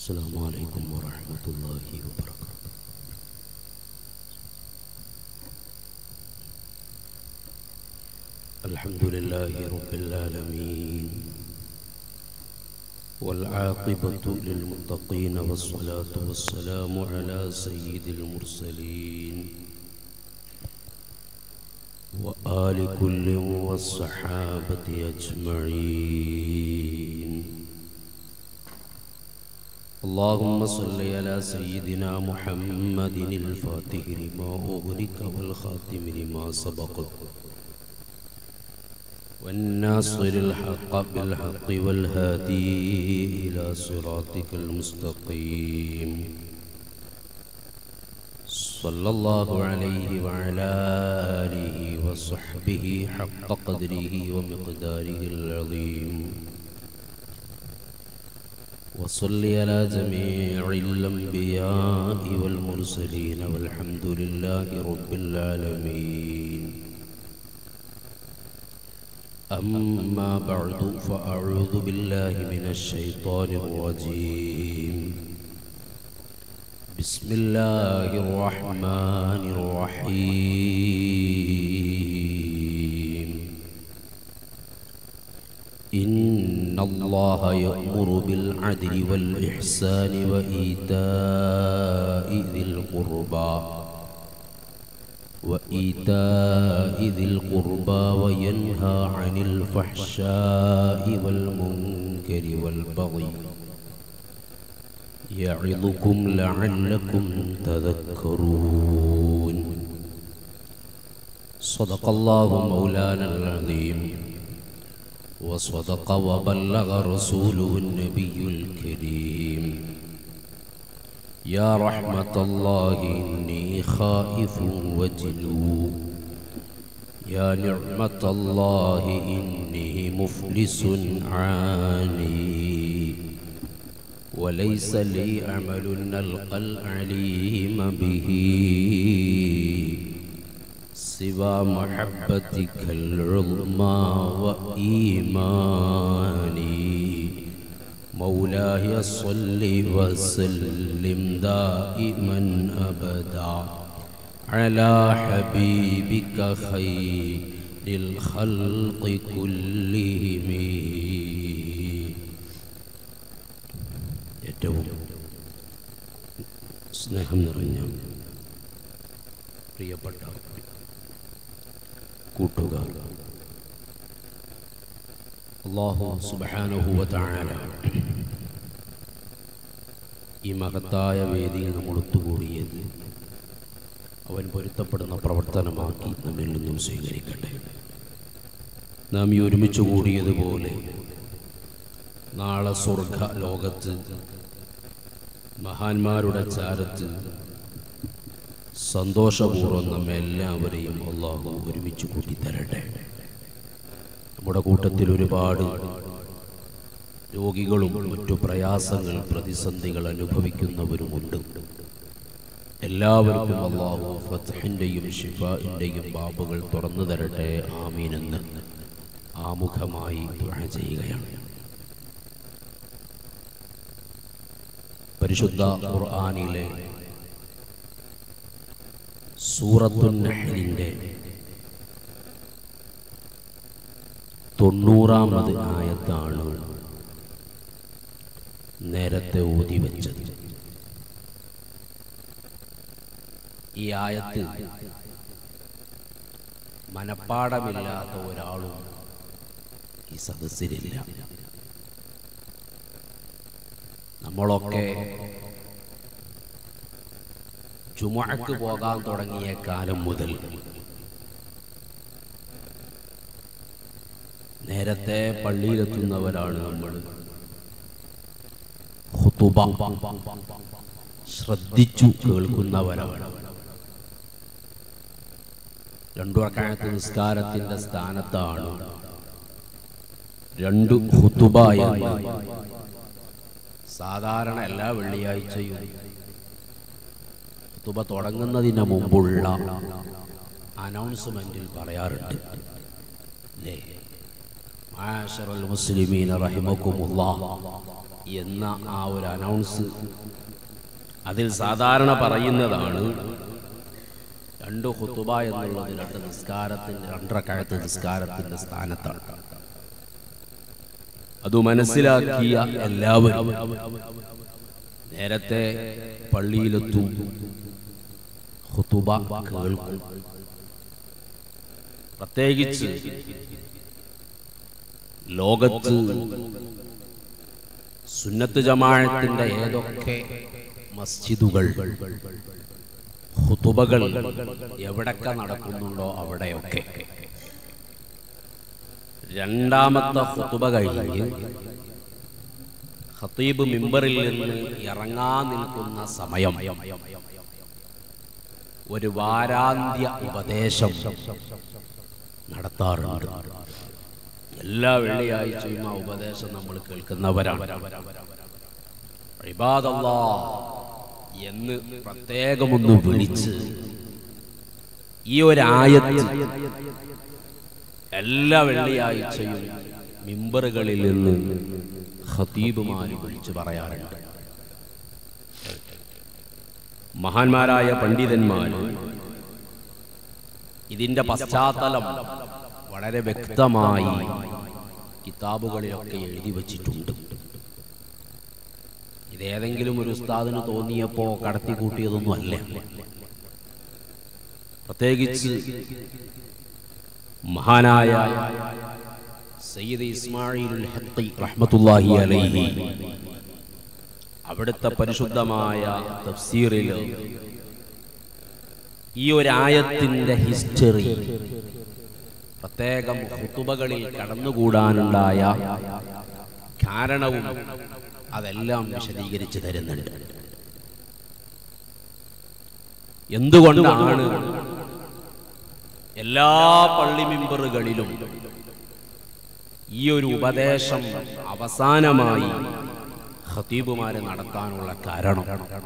السلام عليكم ورحمة الله وبركاته الحمد لله رب العالمين والعاقبة للمتقين والصلاة والسلام على سيد المرسلين وآل كل والصحابة أجمعين اللهم صل على سيدنا محمد الفاتح لما أغلق والخاتم لما سبق والناصر الحق بالحق والهادي إلى صراطك المستقيم صلى الله عليه وعلى آله وصحبه حق قدره ومقداره العظيم وصل على جميع الأنبياء والمرسلين والحمد لله رب العالمين أما بعد فأعوذ بالله من الشيطان الرجيم بسم الله الرحمن الرحيم إن الله يأمر بالعدل والإحسان وإيتاء ذي القربى وإيتاء ذي القربى وينهى عن الفحشاء والمنكر والبغي يعظكم لعلكم تذكرون صدق الله مولانا العظيم وصدق وبلغ رسوله النبي الكريم يا رحمة الله إني خائف وجلو يا نعمة الله إني مفلس عاني وليس لي عمل نلقى العليم به سوى محبتك العظمى وإيماني مولاي صل وسلم دائما أبدا على حبيبك خير الخلق كلهم ഏറ്റവും സ്നേഹം നിറഞ്ഞ പ്രിയപ്പെട്ട കൂട്ടുകാർ അള്ളാഹു സുബാനുഹുവ താഴ ഈ മഹത്തായ വേദിയിൽ നമ്മൾ ഒത്തുകൂടിയത് അവൻ പൊരുത്തപ്പെടുന്ന പ്രവർത്തനമാക്കി നമ്മിൽ നിന്നും സ്വീകരിക്കട്ടെ നാം ഈ ഒരുമിച്ച് കൂടിയതുപോലെ നാളെ സ്വർഗ ലോകത്ത് മഹാന്മാരുടെ ചാരത്ത് സന്തോഷപൂർവ്വം നമ്മെ എല്ലാവരെയും അള്ളാഹു ഒരുമിച്ച് കൂട്ടിത്തരട്ടെ നമ്മുടെ കൂട്ടത്തിൽ ഒരുപാട് രോഗികളും മറ്റു പ്രയാസങ്ങൾ പ്രതിസന്ധികൾ അനുഭവിക്കുന്നവരുമുണ്ട് എല്ലാവർക്കും അള്ളാഹു ഫത്തഹിൻ്റെയും ഷിഫാഇൻ്റെയും ബാബുകൾ തുറന്നു തരട്ടെ ആമീനെന്ന് ആമുഖമായി ദുആ ചെയ്യുകയാണ് പരിശുദ്ധ ഖുർആനിലെ സൂറത്തുൻ നഹ്ലിൻ്റെ തൊണ്ണൂറാമത് ആയത്താണ് നേരത്തെ ഊതി വെച്ചത് ഈ ആയത്ത് മനപ്പാടമില്ലാത്ത ഒരാളും ഈ സദസ്സിലില്ല നമ്മളൊക്കെ ചുമക്ക് പോകാൻ തുടങ്ങിയ കാലം മുതൽ നേരത്തെ പള്ളിയിലെത്തുന്നവരാണ് നമ്മൾ ഖുതുബ ശ്രദ്ധിച്ചു കേൾക്കുന്നവരാണ് രണ്ടു അക്കാലത്ത് നിസ്കാരത്തിന്റെ സ്ഥാനത്താണ് രണ്ട് ഖുതുബ എന്ന് സാധാരണ എല്ലാ വെള്ളിയാഴ്ചയും ഖുതുബ തുടങ്ങുന്നതിന് മുമ്പുള്ള അനൗൺസ്മെന്റിൽ പറയാറുണ്ട് അല്ലേ ആശറൽ മുസ്ലിമീന റഹിമക്കുമുല്ലാ എന്ന ആ ഒരു അനൗൺസ് അതിൽ സാധാരണ പറയുന്നതാണ് രണ്ട് ഹുത്തുബ എന്നുള്ളത് രണ്ട് നിസ്കാരത്തിൻ്റെ രണ്ടരക്കാലത്ത് നിസ്കാരത്തിൻ്റെ സ്ഥാനത്താണ് അത് മനസ്സിലാക്കിയ എല്ലാവരും നേരത്തെ പള്ളിയിലെത്തും ഹുത്തുബ കേൾക്കും പ്രത്യേകിച്ച് ലോകത്ത് സുന്നത്ത് ജമാഅത്തിന്റെ ഏതൊക്കെ മസ്ജിദുകൾ ഹുതുബകൾ എവിടൊക്കെ നടക്കുന്നുണ്ടോ അവിടെയൊക്കെ രണ്ടാമത്തെ ഹുതുബ കഴിഞ്ഞ് ഖത്തീബ് മിമ്പറിൽ നിന്ന് ഇറങ്ങാൻ നിൽക്കുന്ന സമയം ഒരു വാരാന്ത്യ ഉപദേശം നടത്താറുണ്ട് എല്ലാ വെള്ളിയാഴ്ചയും ആ ഉപദേശം നമ്മൾ കേൾക്കുന്നവരാണ് ഇബാദല്ലാ എന്ന് പ്രത്യേകമൊന്ന് വിളിച്ച് ഈ ഒരു ആയത്ത് എല്ലാ വെള്ളിയാഴ്ചയും മിമ്പറുകളിൽ നിന്ന് ഖതീബുമാർ വിളിച്ചു പറയാറുണ്ട് മഹാന്മാരായ പണ്ഡിതന്മാർ ഇതിന്റെ പശ്ചാത്തലം വളരെ വ്യക്തമായി കിതാബുകളിലൊക്കെ എഴുതി വച്ചിട്ടുണ്ട് ഇതേതെങ്കിലും ഒരു ഉസ്താദിന് തോന്നിയപ്പോ കടത്തിക്കൂട്ടിയതൊന്നും അല്ല പ്രത്യേകിച്ച് മഹാനായ സയ്യിദ് ഇസ്മായിൽ ഹത്തി റഹ്മത്തുല്ലാഹി അലൈഹി അവിടുത്തെ പരിശുദ്ധമായ തഫ്സീറിൽ ഈ ഒരു ആയത്തിന്റെ ഹിസ്റ്ററി പ്രത്യേകം ഹുത്തുബകളിൽ കടന്നുകൂടാനുണ്ടായ കാരണവും അതെല്ലാം വിശദീകരിച്ചു തരുന്നുണ്ട് എന്തുകൊണ്ടാണ് എല്ലാ പള്ളി മെമ്പറുകളിലും ഈ ഒരു ഉപദേശം അവസാനമായി ഖതീബുമാരെ നടത്താനുള്ള കാരണം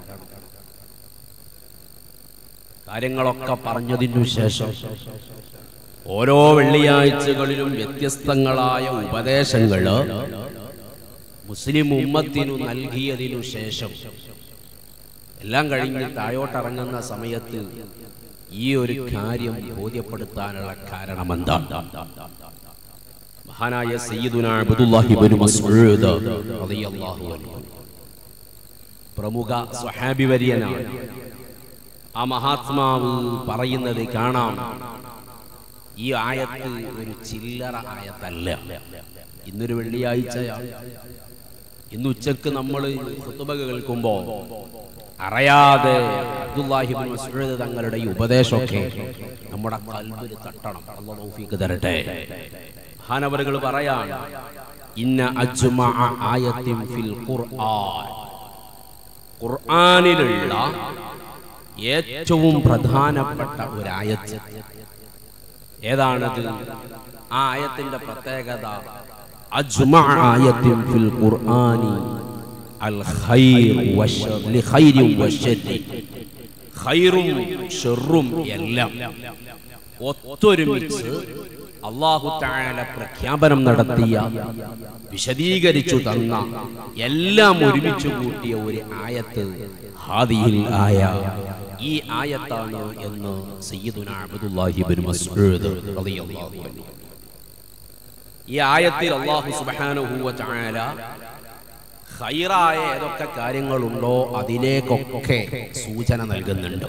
കാര്യങ്ങളൊക്കെ പറഞ്ഞതിനു ശേഷം ഓരോ വെള്ളിയാഴ്ചകളിലും വ്യത്യസ്തങ്ങളായ ഉപദേശങ്ങൾ മുസ്ലിം ഉമ്മത്തിനു നൽകിയതിനു ശേഷം എല്ലാം കഴിഞ്ഞ് താഴോട്ടിറങ്ങുന്ന സമയത്ത് ഈ ഒരു കാര്യം ബോധ്യപ്പെടുത്താനുള്ള കാരണം എന്താണ് മഹാനായ സയ്യിദുന അബ്ദുല്ലാഹി ഇബ്നു മസ്ഊദ് റളിയല്ലാഹു അൻഹു പ്രമുഖ സ്വഹാബി വര്യനാണ് ആ മഹാത്മാവ് പറയുന്നത് കാണാം ഈ ആയത്ത് ഒരു ചില്ലറ ആയത്തല്ല ഇന്നൊരു വെള്ളിയാഴ്ചയാണ് ഇന്ന് ഉച്ചക്ക് നമ്മൾ ഖുതുബ കേൾക്കുമ്പോൾ അറിയാതെ അബ്ദുല്ലാഹിബിൻ മസ്ഊദ് തങ്ങളുടെ ഈ ഉപദേശമൊക്കെ നമ്മുടെ കൽബിൽ തട്ടണം അല്ലാഹു തൗഫീഖ് തരട്ടെ മഹാനവറുകൾ പറയാൻ ഇന്ന അജ്മഅ ആയത്തിൻ ഫിൽ ഖുർആൻ ഖുർആനിലുള്ള ഏറ്റവും പ്രധാനപ്പെട്ട ഒരു ആയത്ത് ഏതാണത് ആ ആയത്തിന്റെ പ്രത്യേകത അജ്മഅ ആയത്തിൻ ഫിൽ ഖുർആനി അൽ ഖൈർ വശർ ലിഖൈരി വശരി ഖൈറും ഷെറും എല്ലാം ഒത്തൊരുമിച്ച് അള്ളാഹു താല പ്രഖ്യാപനം നടത്തിയ വിശദീകരിച്ചു തന്ന എല്ലാം ഒരുമിച്ച് കൂട്ടിയ ഒരു ആയത്ത് ഹാദിയിൽ ആയ ഈ ആയത്താണ് എന്ന് സയ്യിദുന അബ്ദുല്ലാഹി ബിൻ മസ്ഊദ് റളിയല്ലാഹു അൻഹു ഈ ആയത്തിൽ അള്ളാഹു സുബ്ഹാനഹു വ തആല ഖൈറായ ഏതൊക്കെ കാര്യങ്ങളുണ്ടോ അതിലേക്കൊക്കെ സൂചന നൽകുന്നുണ്ട്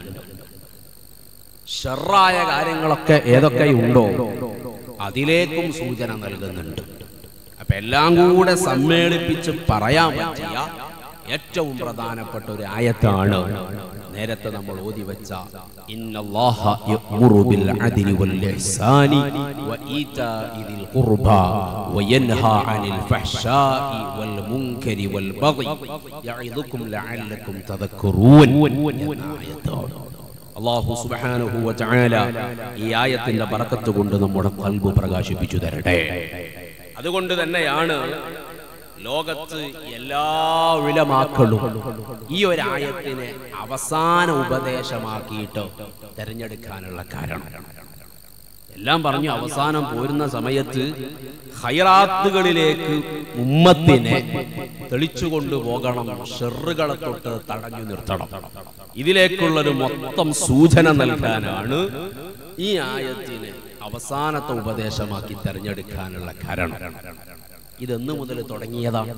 ഷെറായ കാര്യങ്ങളൊക്കെ ഏതൊക്കെയുണ്ടോ അതിലേക്കും സൂചന നൽകുന്നുണ്ട് അപ്പൊ എല്ലാം കൂടെ സമ്മേളിപ്പിച്ച് പറയാൻ പറ്റിയ ഏറ്റവും പ്രധാനപ്പെട്ട ഒരു ആയത്താണ് നേരത്തെ നമ്മൾ ഓതി വെച്ച ഇന്നല്ലാഹ യഅ്മുറു ബിൽ അദ്ലി വൽ ഇഹ്സാനി വഈതാഇ ദിൽ ഖുർബാ വയൻഹാ അനിൽ ഫഹ്ശാഇ വൽ മുൻകരി വൽ ബഗി യഇദുകും ലഅല്ലകും തദക്കറൂൻ എന്ന ആയത്താണ് അള്ളാഹു സുബ്ഹാനഹു വ തആല ഈ ആയത്തിന്റെ ബറക്കത്ത് കൊണ്ട് നമ്മുടെ കൽബ് പ്രകാശിപ്പിച്ചു തരട്ടെ അതുകൊണ്ട് തന്നെയാണ് ലോകത്ത് എല്ലാ ഉലമാക്കളും ഈ ഒരു ആയത്തിനെ അവസാന ഉപദേശമാക്കിയിട്ട് തെരഞ്ഞെടുക്കാനുള്ള കാരണം എല്ലാം പറഞ്ഞു അവസാനം പോരുന്ന സമയത്ത് ഹൈറാത്തുകളിലേക്ക് ഉമ്മത്തിനെ തെളിച്ചുകൊണ്ടു പോകണം ഷെറുകളെ തൊട്ട് തടഞ്ഞു നിർത്തണം ഇതിലേക്കുള്ളൊരു മൊത്തം സൂചന നൽകാനാണ് ഈ ആയത്തിനെ അവസാനത്തെ ഉപദേശമാക്കി തെരഞ്ഞെടുക്കാനുള്ള കാരണം ഇതെന്നു മുതൽ തുടങ്ങിയതാണ്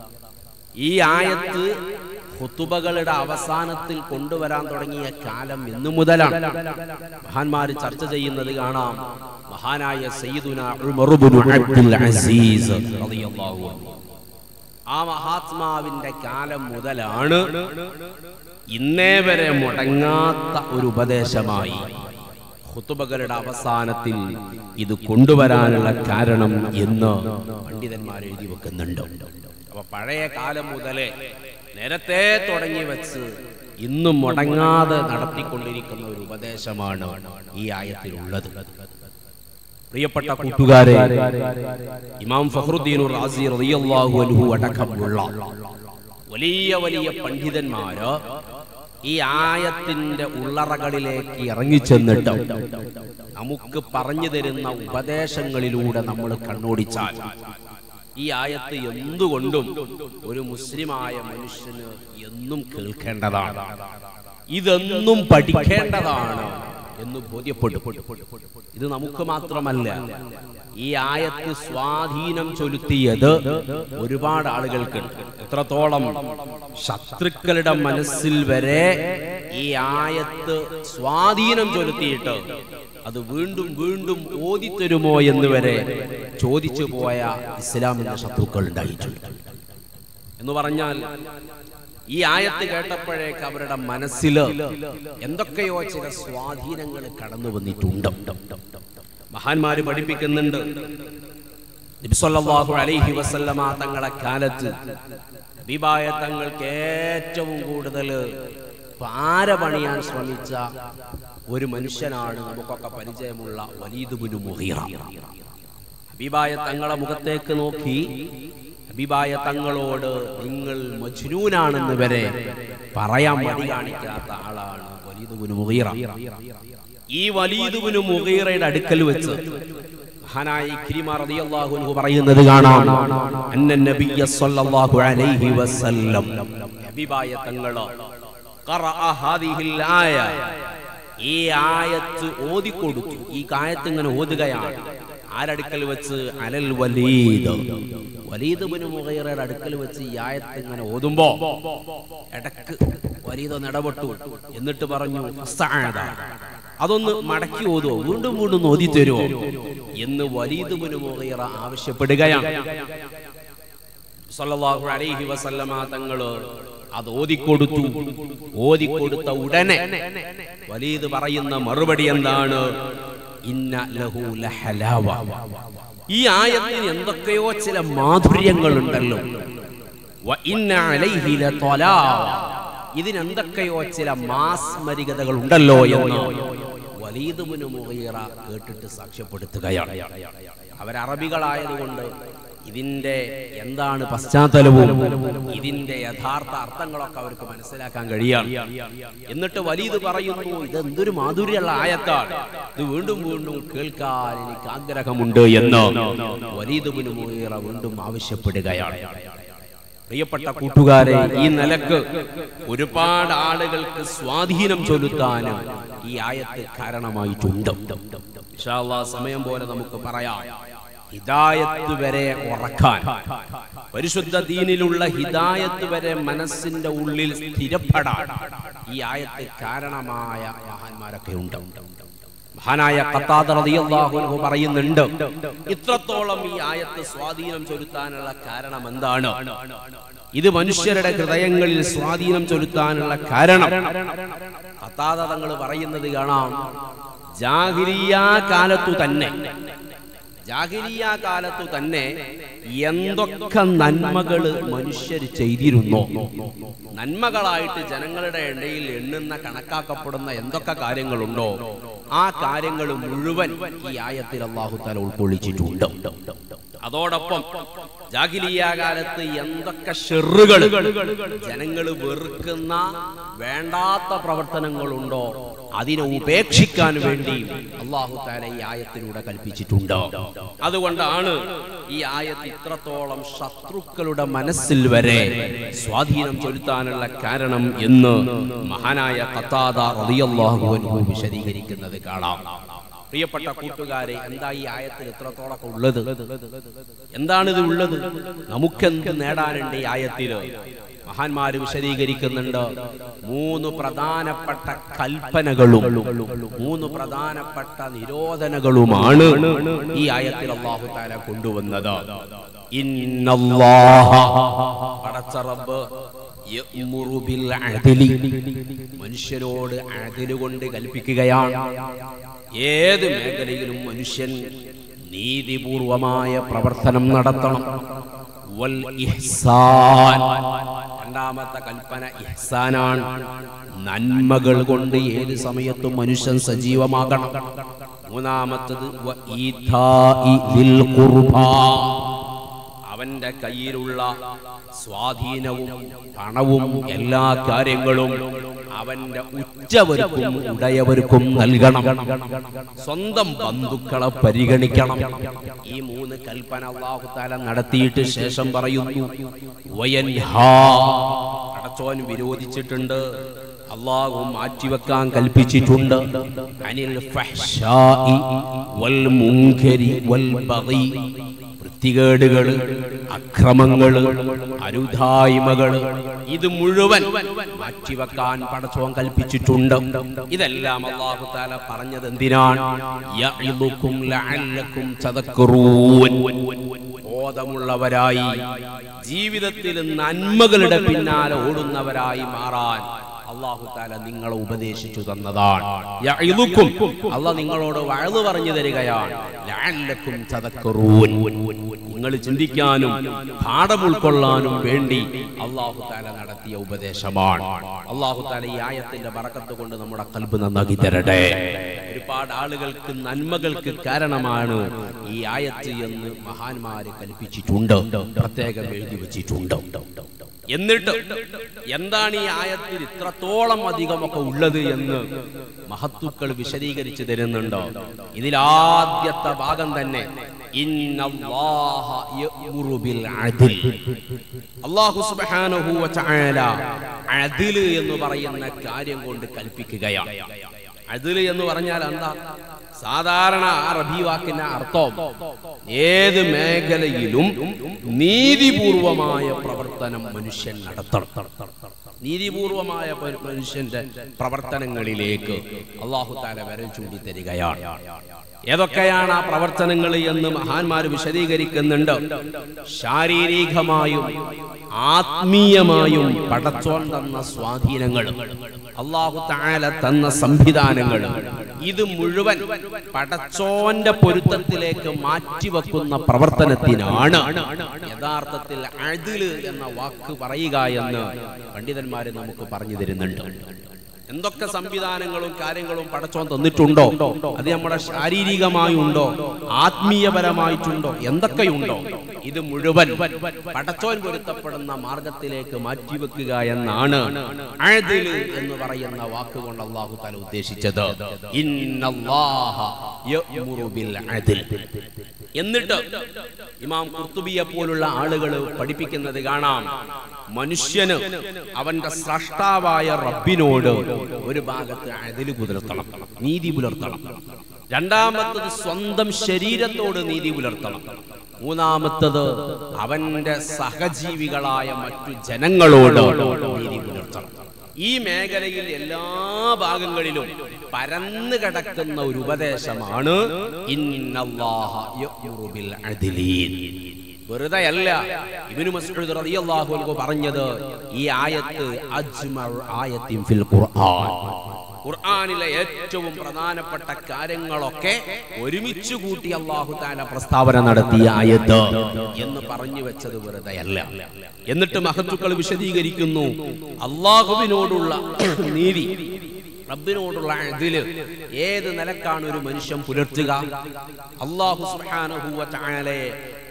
ഈ ആയത്ത് ഹുത്തുബകളുടെ അവസാനത്തിൽ കൊണ്ടുവരാൻ തുടങ്ങിയ കാലം ഇന്നു മുതലാണ് മഹാന്മാര് ചർച്ച ചെയ്യുന്നത് കാണാം മഹാനായ സയ്യിദുന ഉമർ ഇബ്നു അബ്ദുൽ അസീസ് റളിയല്ലാഹു അൻഹു ആ മഹാത്മാവിന്റെ കാലം മുതലാണ് ഇന്നേ വരെ മുടങ്ങാത്ത ഒരു ഉപദേശമായി ഖുതുബകളുടെ അവസാനത്തിൽ ഇത് കൊണ്ടുവരാനുള്ള കാരണം എന്ന് പണ്ഡിതന്മാർ എഴുതി വെക്കുന്നുണ്ട് അപ്പൊ പഴയ കാലം മുതലേ നേരത്തെ തുടങ്ങി വെച്ച് ഇന്നും മുടങ്ങാതെ നടത്തിക്കൊണ്ടിരിക്കുന്ന ഒരു ഉപദേശമാണ് ഈ ആയത്തിലുള്ളത് പ്രിയപ്പെട്ട കൂട്ടുകാരെ ഇമാം ഫഖറുദ്ദീൻ റാസി റളിയല്ലാഹു അൻഹു അടക്കമുള്ള വലിയ വലിയ പണ്ഡിതന്മാര് ഈ ആയത്തിന്റെ ഉള്ളറകളിലേക്ക് ഇറങ്ങിച്ചെന്നിട്ട് നമുക്ക് പറഞ്ഞു തരുന്ന ഉപദേശങ്ങളിലൂടെ നമ്മൾ കണ്ണോടിച്ചാൽ ഈ ആയത്ത് എന്തുകൊണ്ടും ഒരു മുസ്ലിമായ മനുഷ്യന് എന്നും കേൾക്കേണ്ടതാണ് ഇതെന്നും പഠിക്കേണ്ടതാണ് എന്ന് ബോധ്യപ്പെടും ഇത് നമുക്ക് മാത്രമല്ല ഈ ആയത്ത് സ്വാധീനം ചൊലുത്തിയത് ഒരുപാട് ആളുകൾക്കുണ്ട് എത്രത്തോളം ശത്രുക്കളുടെ മനസ്സിൽ വരെ ഈ ആയത്ത് സ്വാധീനം ചൊലുത്തിയിട്ട് അത് വീണ്ടും വീണ്ടും ഓതിത്തരുമോ എന്ന് വരെ ചോദിച്ചു പോയ ഇസ്ലാമിന്റെ ശത്രുക്കൾ ഉണ്ടായിട്ടുണ്ട് എന്ന് പറഞ്ഞാൽ ഈ ആയത്ത് കേട്ടപ്പോഴേക്ക് അവരുടെ മനസ്സിൽ എന്തൊക്കെയോ ചില സ്വാധീനങ്ങൾ കടന്നു വന്നിട്ടുണ്ട് മഹാന്മാര് പഠിപ്പിക്കുന്നുണ്ട് നബിസ്വല്ലാഹു അലൈഹി വസല്ലമ തങ്ങളെ കാലത്ത് ഹബീബായ തങ്ങൾക്ക് ഏറ്റവും കൂടുതൽ പാര പണിയാൻ ശ്രമിച്ച ഒരു മനുഷ്യനാണ് നമുക്കൊക്കെ പരിചയമുള്ള വലീദുബിനു മുഹീറ ഹബീബായ തങ്ങളെ മുഖത്തേക്ക് നോക്കി ഹബീബായ തങ്ങളോട് നിങ്ങൾ മജ്നൂനാണെന്ന് വരെ പറയാൻ മടി കാണിക്കാത്ത ആളാണ് വലീദുബിനു മുഹീറ ഈ വലീദുബിനു മുഹീറയുടെ അടുക്കൽ വെച്ച് മഹാനായ ഇക്രിമ റളിയല്ലാഹു അൻഹു പറയുന്നത് കാണാം അന്ന നബിയ സ്വല്ലല്ലാഹു അലൈഹി വസല്ലം ഹബീബായ തങ്ങള് ഖറഅ ഹാദിഹിൽ ആയ ഈ ആയത്ത് ഓതിക്കൊടുത്തു ഈ ആയത്ത് ഇങ്ങനെ ഓതുകയാണ് ആരടുക്കൽ വെച്ച് അലൽ വലീദ് വലീദ് ബിൻ മുഗൈറയുടെ അടുക്കൽ വെച്ച് ഈ ആയത്ത് ഇങ്ങനെ ഓതുമ്പോ ഇടക്ക് വലീദ് ഒന്ന് ഇടപെട്ടു എന്നിട്ട് പറഞ്ഞു "ഫസ്തഅദ." അതൊന്ന് മടക്കി ഓതുവോ വീണ്ടും വീണ്ടും ഓതി തരുമോ എന്ന് വലീദ് ബിൻ മുഗൈറ ആവശ്യപ്പെടുകയാണ് സല്ലല്ലാഹു അലൈഹി വസല്ലമ തങ്ങള് അത് ഓതിക്കൊടുത്തു ഓതിക്കൊടുത്ത ഉടനെ വലീദ് പറയുന്ന മറുപടി എന്താണ് ഇന്ന ലഹു ലഹലാവ ഈ ആയത്തിന് എന്തൊക്കെയോ ചില മാധുര്യങ്ങളുണ്ടല്ലോ വ ഇന്ന അലൈഹി ലത്വലാവ. ഇതിനെന്തൊക്കെയോ ചില മാസ്മരികതകൾ ഉണ്ടല്ലോ എന്ന് വലീദ് ബിൻ മുഗീറ കേട്ടിട്ട് സാക്ഷ്യപ്പെടുത്തുകയാണ് അവരറബികളായതുകൊണ്ട് ഇതിന്റെ എന്താണ് പശ്ചാത്തലവും ഇതിന്റെ യഥാർത്ഥ അർത്ഥങ്ങളൊക്കെ അവർക്ക് മനസ്സിലാക്കാൻ കഴിയാണ് എന്നിട്ട് വലീത് പറയുന്നു ഇത് എന്തൊരു മാധുര്യമുള്ള ആയത്താണ് ഇത് വീണ്ടും വീണ്ടും കേൾക്കാൻ എനിക്ക് ആഗ്രഹമുണ്ട് എന്ന് വലീദ് ബിൻ മുഗീറ വീണ്ടും ആവശ്യപ്പെടുകയാണ് പ്രിയപ്പെട്ട കൂട്ടുകാരെ ഈ നിലക്ക് ഒരുപാട് ആളുകൾക്ക് സ്വാധീനം ചൊലുത്താനും ഈ ആയത്ത് കാരണമായിട്ടുണ്ട് ഇൻഷാ അല്ലാഹ് സമയം പോലെ നമുക്ക് പറയാം ഹിദായത്ത് വരെ ഉറക്കാൻ പരിശുദ്ധ ദീനിലുള്ള ഹിദായത്ത് വരെ മനസ്സിന്റെ ഉള്ളിൽ സ്ഥിരപ്പെടാൻ ഈ ആയത്ത് കാരണമായ മഹാന്മാരൊക്കെ ഉണ്ട് മഹാനായ ഖത്താദ റളിയല്ലാഹു അൻഹു പറയുന്നുണ്ട് ഇത്രത്തോളം ഈ ആയത്ത് സ്വാധീനം ചെലുത്താനുള്ള കാരണം എന്താണ് ഇത് മനുഷ്യരുടെ ഹൃദയങ്ങളിൽ സ്വാധീനം ചെലുത്താനുള്ള കാരണം ഖത്താദ തങ്ങൾ പറയുന്നത് കാണാം ജാഹിലിയ കാലത്തു തന്നെ ജാഹിലിയ കാലത്തു തന്നെ എന്തൊക്കെ നന്മകള് മനുഷ്യർ ചെയ്തിരുന്നോ നന്മകളായിട്ട് ജനങ്ങളുടെ ഇടയിൽ എണ്ണുന്ന കണക്കാക്കപ്പെടുന്ന എന്തൊക്കെ കാര്യങ്ങളുണ്ടോ ആ കാര്യങ്ങൾ മുഴുവൻ ഈ ആയത്തിൽ അള്ളാഹു താല ഉൾക്കൊള്ളിച്ചിട്ടുണ്ട് അതോടൊപ്പം ജാഹിലിയ കാലത്ത് എന്തൊക്കെ ഷെറുകൾ ജനങ്ങൾ വെറുക്കുന്ന വേണ്ടാത്ത പ്രവർത്തനങ്ങളുണ്ടോ അതിനെ ഉപേക്ഷിക്കാൻ വേണ്ടി അള്ളാഹു താല ഈ ആയത്തിലൂടെ കൽപ്പിച്ചിട്ടുണ്ട് അതുകൊണ്ടാണ് ഈ ആയത്ത് ഇത്രത്തോളം ശത്രുക്കളുടെ മനസ്സിൽ വരെ സ്വാധീനം ചെലുത്താനുള്ള കാരണം എന്ന് മഹാനായ ഖത്താദ റളിയല്ലാഹു അൻഹു വിശദീകരിക്കുന്നത് കാണാം പ്രിയപ്പെട്ട കൂട്ടുകാരെ എന്താ ഈ ആയത്തിൽ ഇത്രത്തോളൊക്കെ ഉള്ളത് എന്താണ് ഇത് ഉള്ളത് നമുക്കെന്ത് നേടാനുണ്ട് ഈ ആയത്തില് മഹാന്മാര് വിശദീകരിക്കുന്നുണ്ട് മൂന്ന് പ്രധാനപ്പെട്ട കൽപ്പനകളും മൂന്ന് പ്രധാനപ്പെട്ട നിരോധനകളുമാണ് ഈ ആയത്തിൽ അള്ളാഹു താല കൊണ്ടുവന്നത് ഇന്നല്ലാഹ പടച്ച റബ്ബ് യഅ്മുറു ബിൽ അദ്ലി മനുഷ്യരോട് അദല് കൊണ്ട് കൽപ്പിക്കുകയാണ് ഏത് മേഖലയിലും മനുഷ്യൻ നീതിപൂർവമായ പ്രവർത്തനം നടത്തണം വൽ ഇഹ്സാൻ രണ്ടാമത്തെ കൽപ്പന ഇഹ്സാനാണ് നന്മകൾ കൊണ്ട് ഏത് സമയത്തും മനുഷ്യൻ സജീവമാകണം മൂന്നാമത്തത് വ ഈഥാഇ ദിൽ ഖുർബാ അവന്റെ കയ്യിലുള്ള സ്വാധീനവും പണവും എല്ലാ കാര്യങ്ങളും അവന്റെ ഉച്ചവർക്കും ഉടയവർക്കും നൽകണം സ്വന്തം ബന്ധുക്കളെ പരിഗണിക്കണം ഈ മൂന്ന് കൽപ്പന അള്ളാഹുത്താല നടത്തിയിട്ട് ശേഷം പറയുന്നു വയൻഹാ അടച്ചോൻ വിരോധിച്ചിട്ടുണ്ട് അള്ളാഹു മാറ്റിവെക്കാൻ കൽപ്പിച്ചിട്ടുണ്ട് അനിൽ ഫഹ്ശാഇ വൽ മുൻകരി വൽ ബഗി വൃത്തികേടുകള് അക്രമങ്ങള് അരുതായ്മകള് ഇത് മുഴുവൻ മാറ്റിവെക്കാൻ പടച്ചോൻ കൽപ്പിച്ചിട്ടുണ്ട് ഇതെല്ലാം അള്ളാഹു താല പറഞ്ഞത് എന്തിനാണ് യഇദുക്കും ലഅല്ലക്കും തദക്കറൂൻ ബോധമുള്ളവരായി ജീവിതത്തിൽ നന്മകളുടെ പിന്നാലെ ഓടുന്നവരായി മാറാൻ അള്ളാഹു താല നിങ്ങളെ ഉപദേശിച്ചു തന്നതാണ് യഇദുക്കും അള്ളാഹ് നിങ്ങളോട് വഴു പറഞ്ഞു തരികയാണ് ലഅല്ലക്കും തദക്കറൂൻ നിങ്ങൾ ചിന്തിക്കാനും പാഠം ഉൾക്കൊള്ളാനും വേണ്ടി അള്ളാഹു താല നടത്തിയ ഉപദേശമാണ് അള്ളാഹു താല ഈ ആയത്തിന്റെ ബറക്കത്ത് കൊണ്ട് നമ്മുടെ കൽബ് നന്നാക്കി തരട്ടെ ഒരുപാട് ആളുകൾക്ക് നന്മകൾക്ക് കാരണമാണ് ഈ ആയത്ത് എന്ന് മഹാന്മാര് കൽപ്പിച്ചിട്ടുണ്ട് പ്രത്യേകം എഴുതി വെച്ചിട്ടുണ്ട് എന്നിട്ട് എന്താണ് ഈ ആയത്തിൽ ഇത്രത്തോളം അധികമൊക്കെ ഉള്ളത് എന്ന് മഹത്തുക്കൾ വിശദീകരിച്ചു തരുന്നുണ്ടോ ഇതിൽ ആദ്യത്തെ ഭാഗം തന്നെ ഇന്നല്ലാഹ യഅ്മുറു ബിൽ അദ്ൽ അല്ലാഹു സുബ്ഹാനഹു വ തആല അദ്ൽ എന്ന് പറയുന്ന കാര്യം കൊണ്ട് കൽപ്പിക്കുകയാണ് അദ്ൽ എന്ന് പറഞ്ഞാൽ എന്താ സാധാരണ ആ റബി വാക്കിന്റെ അർത്ഥം ഏത് മേഖലയിലും നീതിപൂർവമായ പ്രവർത്തനം മനുഷ്യൻ നടത്തണം നീതിപൂർവമായ പ- മനുഷ്യന്റെ പ്രവർത്തനങ്ങളിലേക്ക് അള്ളാഹു താല വരം ചൂണ്ടി തരികയാണ് ഏതൊക്കെയാണ് ആ പ്രവർത്തനങ്ങൾ എന്ന് മഹാന്മാർ വിശദീകരിക്കുന്നുണ്ട് ശാരീരികമായും ആത്മീയമായും പടച്ചോൻ തന്ന സ്വാധീനങ്ങൾ അള്ളാഹു താല തന്ന സംവിധാനങ്ങൾ ഇത് മുഴുവൻ പടച്ചോന്റെ പൊരുത്തത്തിലേക്ക് മാറ്റിവെക്കുന്ന പ്രവർത്തനത്തിനാണ് യഥാർത്ഥത്തിൽ അഴില് എന്ന വാക്ക് പറയുക എന്ന് പണ്ഡിതന്മാര് നമുക്ക് പറഞ്ഞു തരുന്നുണ്ട് എന്തൊക്കെ സംവിധാനങ്ങളും കാര്യങ്ങളും പടച്ചോൻ തന്നിട്ടുണ്ടോ അത് നമ്മുടെ ശാരീരികമായുണ്ടോ ആത്മീയപരമായിട്ടുണ്ടോ എന്തൊക്കെയുണ്ടോ ഇത് മുഴുവൻ പടച്ചോൻ പൊരുത്തപ്പെടുന്ന മാർഗത്തിലേക്ക് മാറ്റിവെക്കുക എന്നാണ് അഅ്ദില് എന്ന് പറയുന്ന വാക്കുകൊണ്ട് അള്ളാഹു താല ഉദ്ദേശിച്ചത് ഇന്നല്ലാഹ യഅ്മുറു ബിൽ അദ്ൽ എന്നിട്ട് ഇമാം കുർത്തുബിയെ പോലുള്ള ആളുകൾ പഠിപ്പിക്കുന്നത് കാണാം മനുഷ്യന് അവന്റെ സ്രഷ്ടാവായ റബ്ബിനോട് ഒരു ഭാഗത്ത് അതില് പുലർത്തണം നീതി പുലർത്തണം രണ്ടാമത്തത് സ്വന്തം ശരീരത്തോട് നീതി പുലർത്തണം മൂന്നാമത്തത് അവന്റെ സഹജീവികളായ മറ്റു ജനങ്ങളോട് നീതി പുലർത്തണം ഈ മേഖലയിൽ എല്ലാ ഭാഗങ്ങളിലും പരന്നു കിടക്കുന്ന ഒരു ഉപദേശമാണ് ഇന്നല്ലാഹ യഅ്മുറു ബിൽ അദ്ലീൻ വെറുതെ അല്ല ഇബ്നു മസ്ഊദ് റളിയല്ലാഹു അൻഹു പറഞ്ഞത് ഈ ആയത്ത് അജ്മഉ ആയത്തിൻ ഫിൽ ഖുർആൻ ഖുർആനിലെ ഏറ്റവും പ്രധാനപ്പെട്ട കാര്യങ്ങളൊക്കെ ഒരുമിച്ച് കൂട്ടി അള്ളാഹു താല പ്രസ്താവന നടത്തിയ ആയത്ത് എന്ന് പറഞ്ഞു വെച്ചത് വെറുതെ അല്ല എന്നിട്ട് മഹത്തുക്കൾ വിശദീകരിക്കുന്നു അള്ളാഹുവിനോടുള്ള നീതി റബ്ബിനോടുള്ള ഇതില് ഏത് നിലക്കാണ് ഒരു മനുഷ്യൻ പുലർത്തുക അള്ളാഹു സുബ്ഹാനഹു വ തആലയെ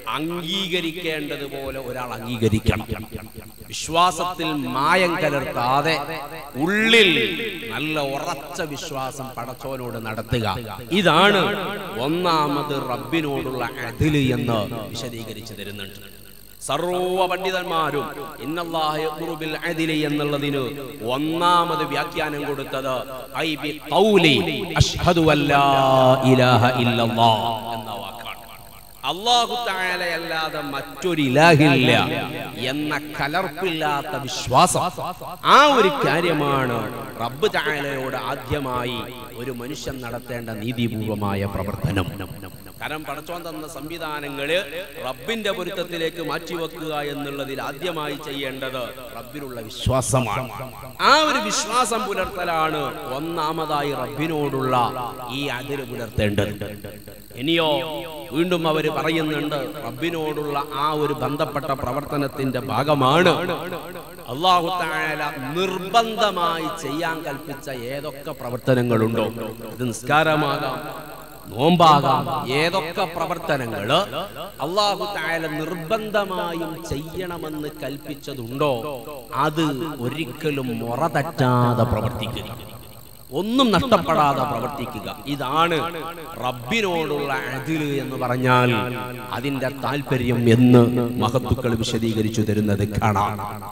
അംഗീകരിക്കേണ്ടതുപോലെ ഒരാൾ അംഗീകരിക്കണം വിശ്വാസത്തിൽ മായം കലർത്താതെ ഉള്ളിൽ നല്ല ഉറച്ച വിശ്വാസം പടച്ചോനോട് നടത്തുക ഇതാണ് ഒന്നാമത് റബ്ബിനോടുള്ള അതില് എന്ന് വിശദീകരിച്ചു തരുന്നുണ്ട് സർവ പണ്ഡിതന്മാരും ഇന്നല്ലാഹ യഅ്മുറു ബിൽ അദ്ലി എന്നുള്ളതിന് ഒന്നാമത് വ്യാഖ്യാനം കൊടുത്തത് ഐ ബി ഖൗലി അഷ്ഹദു അല്ലാ ഇലാഹ ഇല്ലല്ലാഹ് എന്ന വാക്കാണ് അല്ലാഹു തആലയല്ലാതെ മറ്റൊരു ഇലാഹില്ല എന്ന കലർപ്പില്ലാത്ത വിശ്വാസം ആ ഒരു കാര്യമാണ് റബ്ബ് തആലയോട് ആദ്യമായി ഒരു മനുഷ്യൻ നടത്തേണ്ട നീതിപൂർവമായ പ്രവർത്തനം കാരണം പടച്ചോൻ തന്ന സംവിധാനങ്ങള് റബ്ബിന്റെ പൊരുത്തത്തിലേക്ക് മാറ്റിവെക്കുക എന്നുള്ളതിൽ ആദ്യമായി ചെയ്യേണ്ടത് റബ്ബിലുള്ള വിശ്വാസമാണ് ആ ഒരു വിശ്വാസം പുലർത്തലാണ് ഒന്നാമതായി റബ്ബിനോടുള്ള ഈ അതിര് പുലർത്തേണ്ടത് ഇനിയോ വീണ്ടും അവര് പറയുന്നുണ്ട് റബ്ബിനോടുള്ള ആ ഒരു ബന്ധപ്പെട്ട പ്രവർത്തനത്തിന്റെ ഭാഗമാണ് അള്ളാഹു താല നിർബന്ധമായി ചെയ്യാൻ കൽപ്പിച്ച ഏതൊക്കെ പ്രവർത്തനങ്ങളുണ്ടോ ഇത് നിസ്കാരമാകാം നോമ്പാകാം ഏതൊക്കെ പ്രവർത്തനങ്ങള് അള്ളാഹു താല നിർബന്ധമായും ചെയ്യണമെന്ന് കൽപ്പിച്ചതുണ്ടോ അത് ഒരിക്കലും മുറ തെറ്റാതെ പ്രവർത്തിക്കുക ഒന്നും നഷ്ടപ്പെടാതെ പ്രവർത്തിക്കുക ഇതാണ് റബ്ബിനോടുള്ള അതില് എന്ന് പറഞ്ഞാൽ അതിന്റെ താല്പര്യം എന്ന് മഹത്തുക്കൾ വിശദീകരിച്ചു തരുന്നത് കാണാം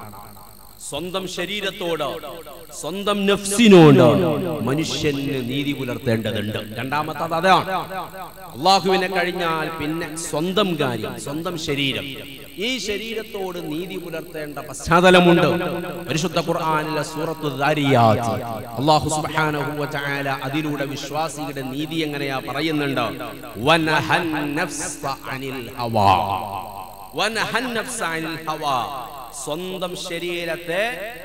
സ്വന്തം ശരീരത്തോട് സ്വന്തം നഫ്സിനോട് മനുഷ്യന് നീതി പുലർത്തേണ്ടതുണ്ട് രണ്ടാമത്തത് അതാണ് അള്ളാഹുവിനെ കഴിഞ്ഞാൽ പിന്നെ സ്വന്തം കാര്യം സ്വന്തം ശരീരം ഈ ശരീരത്തോട് നീതി പുലർത്തേണ്ട പശ്ചാത്തലമുണ്ട് പരിശുദ്ധ ഖുർആനിലെ സൂറത്തു ദാരിയാത്ത് അല്ലാഹു സുബ്ഹാനഹു വ തആല അതിലൂടെ വിശ്വാസിയുടെ നീതി എങ്ങനെയാ പറയുന്നുണ്ട് വനഹൻ നഫ്സ അനിൽ ഹവാ വനഹൻ നഫ്സ അനിൽ ഹവാ സ്വന്തം ശരീരത്തെ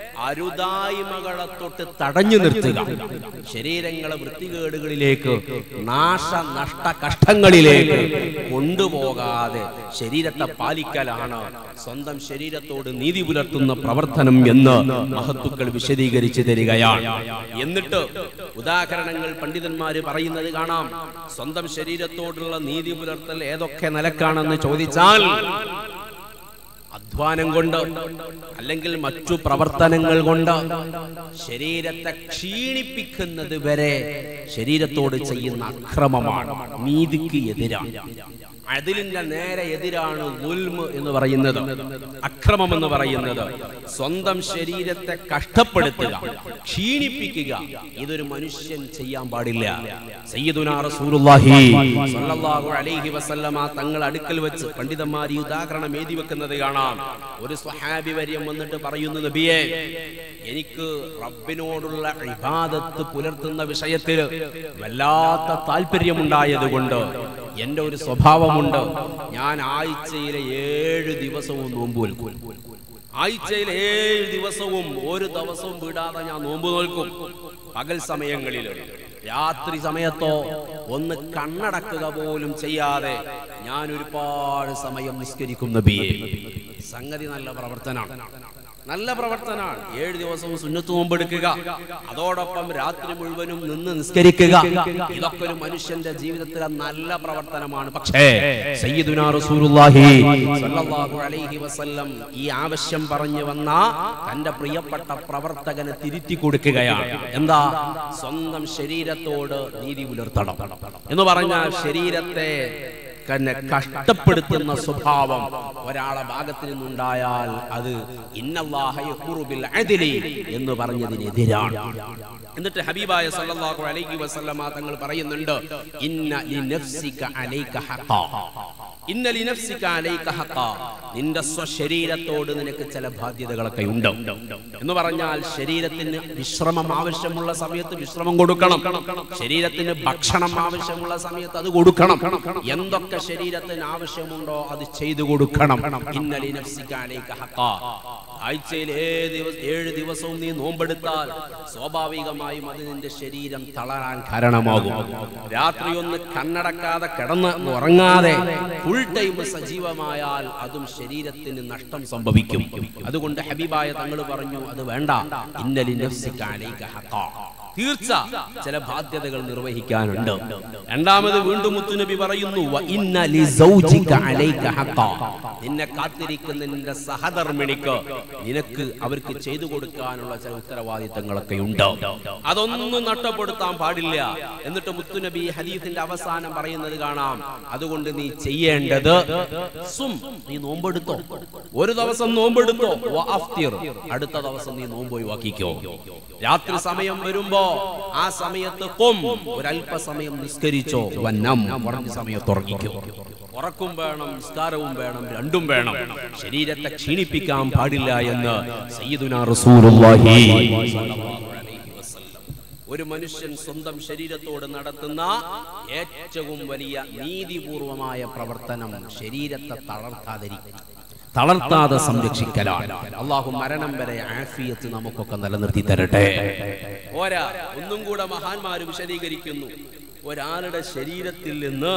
അരുതായ്മകളെ തൊട്ട് തടഞ്ഞു നിർത്തുക ശരീരങ്ങളെ വൃത്തികേടുകളിലേക്ക് നാശ നഷ്ട കഷ്ടങ്ങളിലേക്ക് കൊണ്ടുപോകാതെ ശരീരത്തെ പാലിക്കലാണ് സ്വന്തം ശരീരത്തോട് നീതി പുലർത്തുന്ന പ്രവർത്തനം എന്ന് മഹത്തുക്കൾ വിശദീകരിച്ചു തരികയാണ് എന്നിട്ട് ഉദാഹരണങ്ങൾ പണ്ഡിതന്മാര് പറയുന്നത് കാണാം സ്വന്തം ശരീരത്തോടുള്ള നീതി പുലർത്തൽ ഏതൊക്കെ നിലക്കാണെന്ന് ചോദിച്ചാൽ അധ്വാനം കൊണ്ട് അല്ലെങ്കിൽ മറ്റു പ്രവർത്തനങ്ങൾ കൊണ്ട് ശരീരത്തെ ക്ഷീണിപ്പിക്കുന്നത് വരെ ശരീരത്തോട് ചെയ്യുന്ന അക്രമമാണ് നീതിക്ക് എതിരാണ് അതിലിന്റെ നേരെ എതിരാണ് ദുൽമ് എന്ന് പറയുന്നത് അക്രമം എന്ന് പറയുന്നത് സ്വന്തം ശരീരത്തെ കഷ്ടപ്പെടുത്തുക ക്ഷീണിപ്പിക്കുക ഇതൊരു മനുഷ്യൻ ചെയ്യാൻ പാടില്ല സയ്യിദുനാ റസൂലുള്ളാഹി സ്വല്ലല്ലാഹു അലൈഹി വസല്ലമ തങ്ങൾ അടുക്കൽ വെച്ച് പണ്ഡിതന്മാർ ഈ ഉദാഹരണം എഴുതി വെക്കുന്നത് കാണാം ഒരു സ്വഹാബി വര്യം വന്നിട്ട് പറയുന്നു നബിയെ എനിക്ക് റബ്ബിനോടുള്ള ഇബാദത്ത് പുലർത്തുന്ന വിഷയത്തിൽ വല്ലാത്ത താല്പര്യമുണ്ടായത് കൊണ്ട് എന്റെ ഒരു സ്വഭാവമുണ്ട് ഞാൻ ആഴ്ചയിലെ ഏഴ് ദിവസവും നോമ്പ് നോൽക്കും ആഴ്ചയിൽ ഏഴ് ദിവസവും ഒരു ദിവസവും വിടാതെ ഞാൻ നോമ്പ് നോൽക്കും പകൽ സമയങ്ങളിൽ രാത്രി സമയത്തോ ഒന്ന് കണ്ണടക്കുക പോലും ചെയ്യാതെ ഞാൻ ഒരുപാട് സമയം നിസ്കരിക്കും നബിയെ സംഗതി നല്ല പ്രവർത്തനമാണ് നല്ല പ്രവർത്തനമാണ് ഏഴ് ദിവസവും സുന്നത്ത് നോമ്പെടുക്കുക അതോടൊപ്പം രാത്രി മുഴുവനും നിന്ന് നിസ്കരിക്കുക ഇതൊക്കെ ഒരു മനുഷ്യന്റെ ജീവിതത്തിലെ നല്ല പ്രവർത്തനമാണ് പക്ഷേ സയ്യിദുനാ റസൂലുള്ളാഹി സ്വല്ലല്ലാഹു അലൈഹി വസല്ലം ഈ ആവശ്യം പറഞ്ഞു വന്ന തന്റെ പ്രിയപ്പെട്ട പ്രവർത്തകനെ തിരുത്തി കൊടുക്കുകയാണ് എന്താ സ്വന്തം ശരീരത്തോട് നീതി പുലർത്തണം എന്ന് പറഞ്ഞാൽ ശരീരത്തെ തന്നെ കഷ്ടപ്പെടുത്തുന്ന സ്വഭാവം ഒരാളെ ഭാഗത്ത് നിന്നുണ്ടായാൽ അത് ഇന്നല്ലാഹ യഖ്മുറു ബിൽ അദ്ലി എന്ന് പറഞ്ഞതിനെതിരാണ് എന്നിട്ട് ഹബീബായ സല്ലല്ലാഹു അലൈഹി വസല്ലമ തങ്ങൾ പറയുന്നുണ്ട് ഇന്ന ലിനഫ്സിക അലൈക ഹഖാ ഇന്ന ലിനഫ്സിക അലൈക ഹഖാ നിന്റെ സ്വശരീരത്തോട് നിനക്ക് ചില ബാധ്യതകളൊക്കെ ഉണ്ട് എന്ന് പറഞ്ഞാൽ ശരീരത്തിന് വിശ്രമം ആവശ്യമുള്ള സമയത്ത് വിശ്രമം കൊടുക്കണം ശരീരത്തിന് ഭക്ഷണം ആവശ്യമുള്ള സമയത്ത് അത് കൊടുക്കണം എന്തൊക്കെ ശരീരത്തിന് ആവശ്യമുണ്ടോ അത് ചെയ്തു കൊടുക്കണം ഇന്ന ലിനഫ്സിക അലൈക ഹഖാ ആഴ്ചയിൽ ഏഴ് ദിവസം ഏഴ് ദിവസവും നീ നോമ്പെടുത്താൽ സ്വാഭാവികമായും അത് നിന്റെ ശരീരം തളരാൻ കാരണമാകും രാത്രി ഒന്ന് കണ്ണടക്കാതെ കിടന്ന് ഉറങ്ങാതെ ഫുൾ ടൈം സജീവമായാൽ അതും ശരീരത്തിന് നഷ്ടം സംഭവിക്കും അതുകൊണ്ട് ഹബീബായ തങ്ങൾ പറഞ്ഞു അത് വേണ്ട ഇന്നലി നഫ്സിക അലൈക ഹഖാ തീർച്ച ചില ബാധ്യതകൾ നിർവഹിക്കാനുണ്ട് രണ്ടാമത് വീണ്ടും മുത്തുനബി പറയുന്നു "വ ഇന്ന ലിസൗജിക അലൈക ഹഖ്ഖ." നിന്നെ കാത്തിരിക്കുന്ന നിന്റെ സഹധർമ്മിണിക്ക് നിനക്ക് അവർക്ക് ചെയ്തു കൊടുക്കാനുള്ള ചില ഉത്തരവാദിത്തങ്ങളൊക്കെ ഉണ്ട് അതൊന്നും നഷ്ടപ്പെടുത്താൻ പാടില്ല എന്നിട്ട് മുത്തുനബി ഹദീസിന്റെ അവസാനം പറയുന്നത് കാണാം അതുകൊണ്ട് നീ ചെയ്യേണ്ടത് സും നീ നോമ്പെടുത്തോ ഒരു ദിവസം നോമ്പെടുത്തോ വ അഫ്തിർ. അടുത്ത ദിവസം നീ നോമ്പ് ഒഴിവാക്കിക്കോ രാത്രി സമയം വരുമ്പോ ആ സമയത്ത് കൊം ഒരല്പസമയം നിസ്കരിച്ചോ വന്നം കുറഞ്ഞ സമയത്ത് ഉറങ്ങിക്കോ ഉറക്കും വേണം നിസ്കാരവും വേണം രണ്ടും വേണം ശരീരത്തെ ക്ഷീണിപ്പിക്കാൻ പാടില്ല എന്ന് സയ്യിദുനാ റസൂലുള്ളാഹി സ്വല്ലല്ലാഹു അലൈഹി വസല്ലം. ഒരു മനുഷ്യൻ സ്വന്തം ശരീരത്തോട് നടത്തുന്ന ഏറ്റവും വലിയ നീതിപൂർവമായ പ്രവർത്തനം ശരീരത്തെ തളർത്താതിരിക്കും തളർത്താതെ സംരക്ഷിക്കലാണ് അള്ളാഹു മരണം വരെ ആഫിയത്ത് നമുക്കൊക്കെ നിലനിർത്തി തരട്ടെ പോരാ ഒന്നും കൂടെ മഹാന്മാര് വിശദീകരിക്കുന്നു ഒരാളുടെ ശരീരത്തിൽ നിന്ന്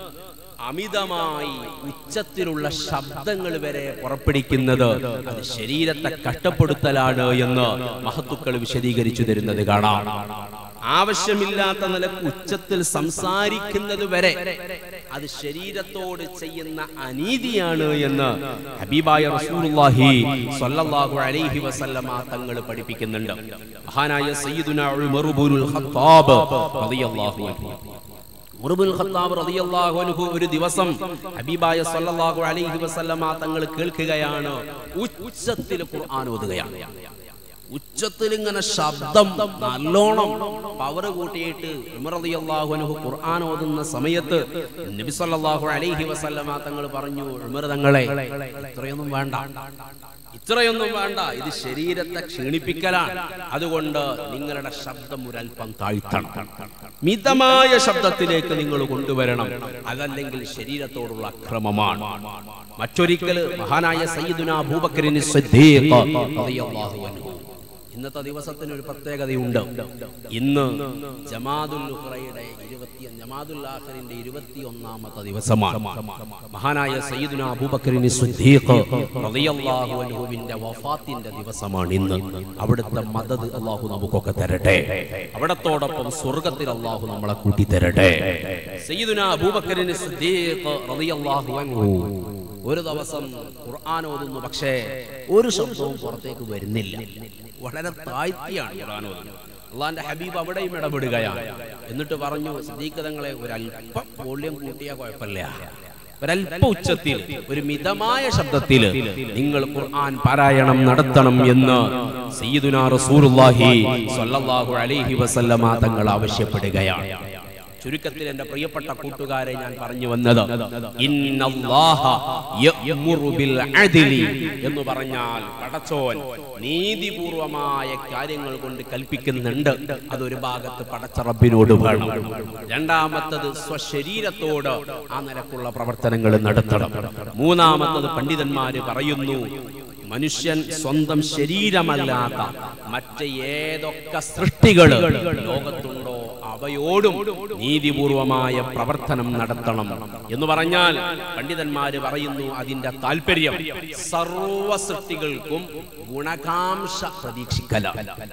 അമിതമായി ഉച്ചത്തിലുള്ള ശബ്ദങ്ങൾ വരെ പുറപ്പെടുവിക്കുന്നത് അത് ശരീരത്തെ കഷ്ടപ്പെടുത്തലാണ് എന്ന് മഹത്തുക്കൾ വിശദീകരിച്ചു തരുന്നത് കാണാം ആവശ്യമില്ലാത്ത നിലക്ക് ഉച്ചത്തിൽ സംസാരിക്കുന്നത് വരെ അത് ശരീരത്തോട് ചെയ്യുന്ന അനീതിയാണ് എന്ന് ഹബീബായ റസൂലുള്ളാഹി സ്വല്ലല്ലാഹു അലൈഹി വസല്ലമ തങ്ങൾ പഠിപ്പിക്കുന്നുണ്ട് മഹാനായ സയ്യിദുന ഉമർ ഇബ്നുൽ ഖത്താബ് റളിയല്ലാഹു അൻഹു ഉമറുബുൽ ഖത്താബ് റളിയല്ലാഹു അൻഹു ഒരു ദിവസം ഹബീബായ സല്ലല്ലാഹു അലൈഹി വസല്ലമ തങ്ങൾ കേൾക്കുകയാണ് ഉച്ചത്തിൽ ഖുർആൻ ഓതുകയാണ് ഉച്ചത്തിൽ ഇങ്ങനെ ശബ്ദം നല്ലോണം പവർ കൂട്ടിയിട്ട് ഉമർ റളിയല്ലാഹു അൻഹു ഖുർആൻ ഓതുന്ന സമയത്ത് നബി സല്ലല്ലാഹു അലൈഹി വസല്ലമ തങ്ങൾ പറഞ്ഞു ഉമർ തങ്ങളെ ഇത്രയൊന്നും വേണ്ട ഇത്രയൊന്നും വേണ്ട ഇത് ശരീരത്തെ ക്ഷീണിപ്പിക്കലാണ് അതുകൊണ്ട് നിങ്ങളുടെ ശബ്ദം ഒരല്പം താഴ്ത്തണം മിതമായ ശബ്ദത്തിലേക്ക് നിങ്ങൾ കൊണ്ടുവരണം അതല്ലെങ്കിൽ ശരീരത്തോടുള്ള അക്രമമാണ് മറ്റൊരിക്കൽ മഹാനായ സയ്യിദുന അബൂബക്കറിന് സിദ്ദീഖ് റളിയല്ലാഹു അൻഹു ഇന്നത്തെ ദിവസത്തിന് ഒരു പ്രത്യേകതയുണ്ട് ഇന്ന് ജമാദുൽ ഉഖ്റയുടെ ഇരുപത്തി ജമാദുൽ ആഖിറിന്റെ ഇരുപത്തി ഒന്നാമത്തെ ദിവസമാണ് മഹാനായ സയ്യിദുന അബൂബക്കറിന് സിദ്ദീഖ് റളിയല്ലാഹു അൻഹുവിന്റെ വഫാത്തിന്റെ ദിവസമാണ് ഇന്ന് അവിടുത്തെ മദത് അള്ളാഹു നമുക്കൊക്കെ തരട്ടെ അവിടത്തോടൊപ്പം സ്വർഗത്തിൽ അള്ളാഹു നമ്മളെ കൂട്ടി തരട്ടെ സയ്യിദുന അബൂബക്കറിന് സിദ്ദീഖ് റളിയല്ലാഹു അൻഹു ഒരു ദിവസം ഖുർആൻ ഓതുന്നു പക്ഷേ ഒരു ശബ്ദവും പുറത്തേക്ക് വരുന്നില്ല വളരെ താഴ്ത്തിയാണ് ഖുർആൻ ഓതുന്നത് അള്ളാന്റെ ഹബീബ് അവിടെയും ഇടപെടുകയാണ് എന്നിട്ട് പറഞ്ഞു സിദ്ദീഖതങ്ങളെ ഒരല്പം വോള്യം കൂട്ടിയാ കുഴപ്പമില്ല ഒരല്പ ഉച്ചത്തിൽ ഒരു മിതമായ ശബ്ദത്തിൽ നിങ്ങൾ ഖുർആൻ പാരായണം നടത്തണം എന്ന് സയ്യിദുനാ റസൂലുള്ളാഹി സ്വല്ലല്ലാഹു അലൈഹി വസല്ലമ തങ്ങൾ ആവശ്യപ്പെടുകയാണ് ചുരുക്കത്തിൽ എന്റെ പ്രിയപ്പെട്ട കൂട്ടുകാരെ ഞാൻ പറഞ്ഞു വന്നത് ഇന്നല്ലാഹ യഅ്മുറു ബിൽ അദ്ലി എന്ന് പറഞ്ഞാൽ പടച്ചോൻ നീതിപൂർവമായ കാര്യങ്ങൾ കൊണ്ട് കൽപ്പിക്കുന്നുണ്ട് അതൊരു ഭാഗത്ത് പടച്ച റബ്ബിനോട് വേണം രണ്ടാമത്തത് സ്വശരീരത്തോട് ആ നിലക്കുള്ള പ്രവർത്തനങ്ങൾ നടത്തണം മൂന്നാമത്തത് പണ്ഡിതന്മാര് പറയുന്നു മനുഷ്യൻ സ്വന്തം ശരീരമല്ലാത്ത മറ്റ് ഏതൊക്കെ സൃഷ്ടികൾ ലോകത്തുണ്ടോ അവയോടും നീതിപൂർവമായ പ്രവർത്തനം നടത്തണം എന്ന് പറഞ്ഞാൽ പണ്ഡിതന്മാര് പറയുന്നു അതിന്റെ താല്പര്യം സർവ സൃഷ്ടികൾക്കും ഗുണകാംക്ഷ പ്രതീക്ഷിക്കല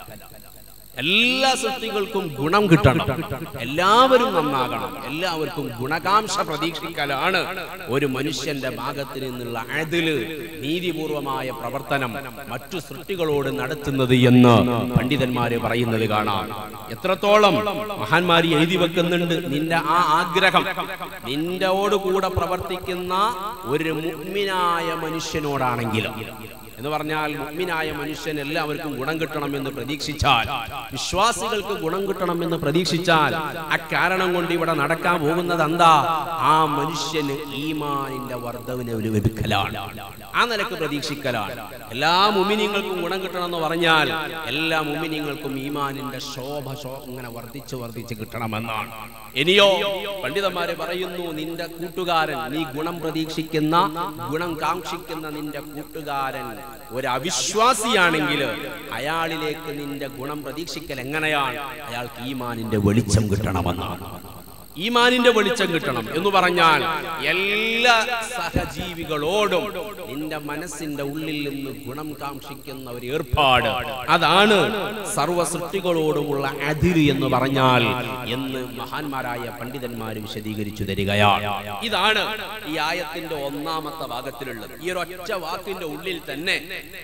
എല്ലാ സൃഷ്ടികൾക്കും ഗുണം കിട്ടണം എല്ലാവരും നന്നാകണം എല്ലാവർക്കും ഗുണകാംക്ഷ പ്രതീക്ഷിക്കലാണ് ഒരു മനുഷ്യന്റെ ഭാഗത്ത് നിന്നുള്ള അതില് നീതിപൂർവമായ പ്രവർത്തനം മറ്റു സൃഷ്ടികളോട് നടത്തുന്നത് എന്ന് പണ്ഡിതന്മാര് പറയുന്നത് കാണാം എത്രത്തോളം മഹാന്മാര് എഴുതി വെക്കുന്നുണ്ട് നിന്റെ ആ ആഗ്രഹം നിന്റോട് കൂടെ പ്രവർത്തിക്കുന്ന ഒരു മുഗ്മിനായ മനുഷ്യനോടാണെങ്കിലും എന്ന് പറഞ്ഞാൽ മുഗ്മിനായ മനുഷ്യൻ എല്ലാവർക്കും ഗുണം കിട്ടണമെന്ന് പ്രതീക്ഷിച്ചാൽ വിശ്വാസികൾക്ക് ഗുണം കിട്ടണമെന്ന് പ്രതീക്ഷിച്ചാൽ ആ കാരണം കൊണ്ട് ഇവിടെ നടക്കാൻ പോകുന്നത് എന്താ ആ മനുഷ്യന് ഈമാനിന്റെ വർദ്ധവിന് ഒരു ലഭിക്കലാണ് ആ നിലക്ക് പ്രതീക്ഷിക്കലാണ് എല്ലാ മുമിനിങ്ങൾക്കും ഗുണം കിട്ടണമെന്ന് പറഞ്ഞാൽ എല്ലാ മുമിനിങ്ങൾക്കും ഈമാനിന്റെ ശോഭ ശോ ഇങ്ങനെ വർദ്ധിച്ചു വർദ്ധിച്ച് കിട്ടണമെന്നാണ് ഇനിയോ പണ്ഡിതന്മാര് പറയുന്നു നിന്റെ കൂട്ടുകാരൻ നീ ഗുണം പ്രതീക്ഷിക്കുന്ന ഗുണം കാക്ഷിക്കുന്ന നിന്റെ കൂട്ടുകാരൻ ഒരു അവിശ്വാസിയാണെങ്കിൽ അയാളിലേക്ക് നിന്റെ ഗുണം പ്രതീക്ഷിക്കൽ എങ്ങനെയാണ് അയാൾക്ക് ഈമാനിന്റെ വെളിച്ചം കിട്ടണമെന്നാണ് ഈമാനിന്റെ വെളിച്ചം കിട്ടണം എന്ന് പറഞ്ഞാൽ എല്ലാ സഹജീവികളോടും നിന്റെ മനസ്സിന്റെ ഉള്ളിൽ നിന്ന് ഗുണം കാക്ഷിക്കുന്ന ഒരു ഏർപ്പാട് അതാണ് സർവ സൃഷ്ടികളോടുമുള്ള അതിര് എന്ന് പറഞ്ഞാൽ എന്ന് മഹാന്മാരായ പണ്ഡിതന്മാർ വിശദീകരിച്ചു തരികയാണ് ഇതാണ് ഈ ആയത്തിന്റെ ഒന്നാമത്തെ ഭാഗത്തിലുള്ളത് ഈ ഒരു ഒറ്റ വാക്കിന്റെ ഉള്ളിൽ തന്നെ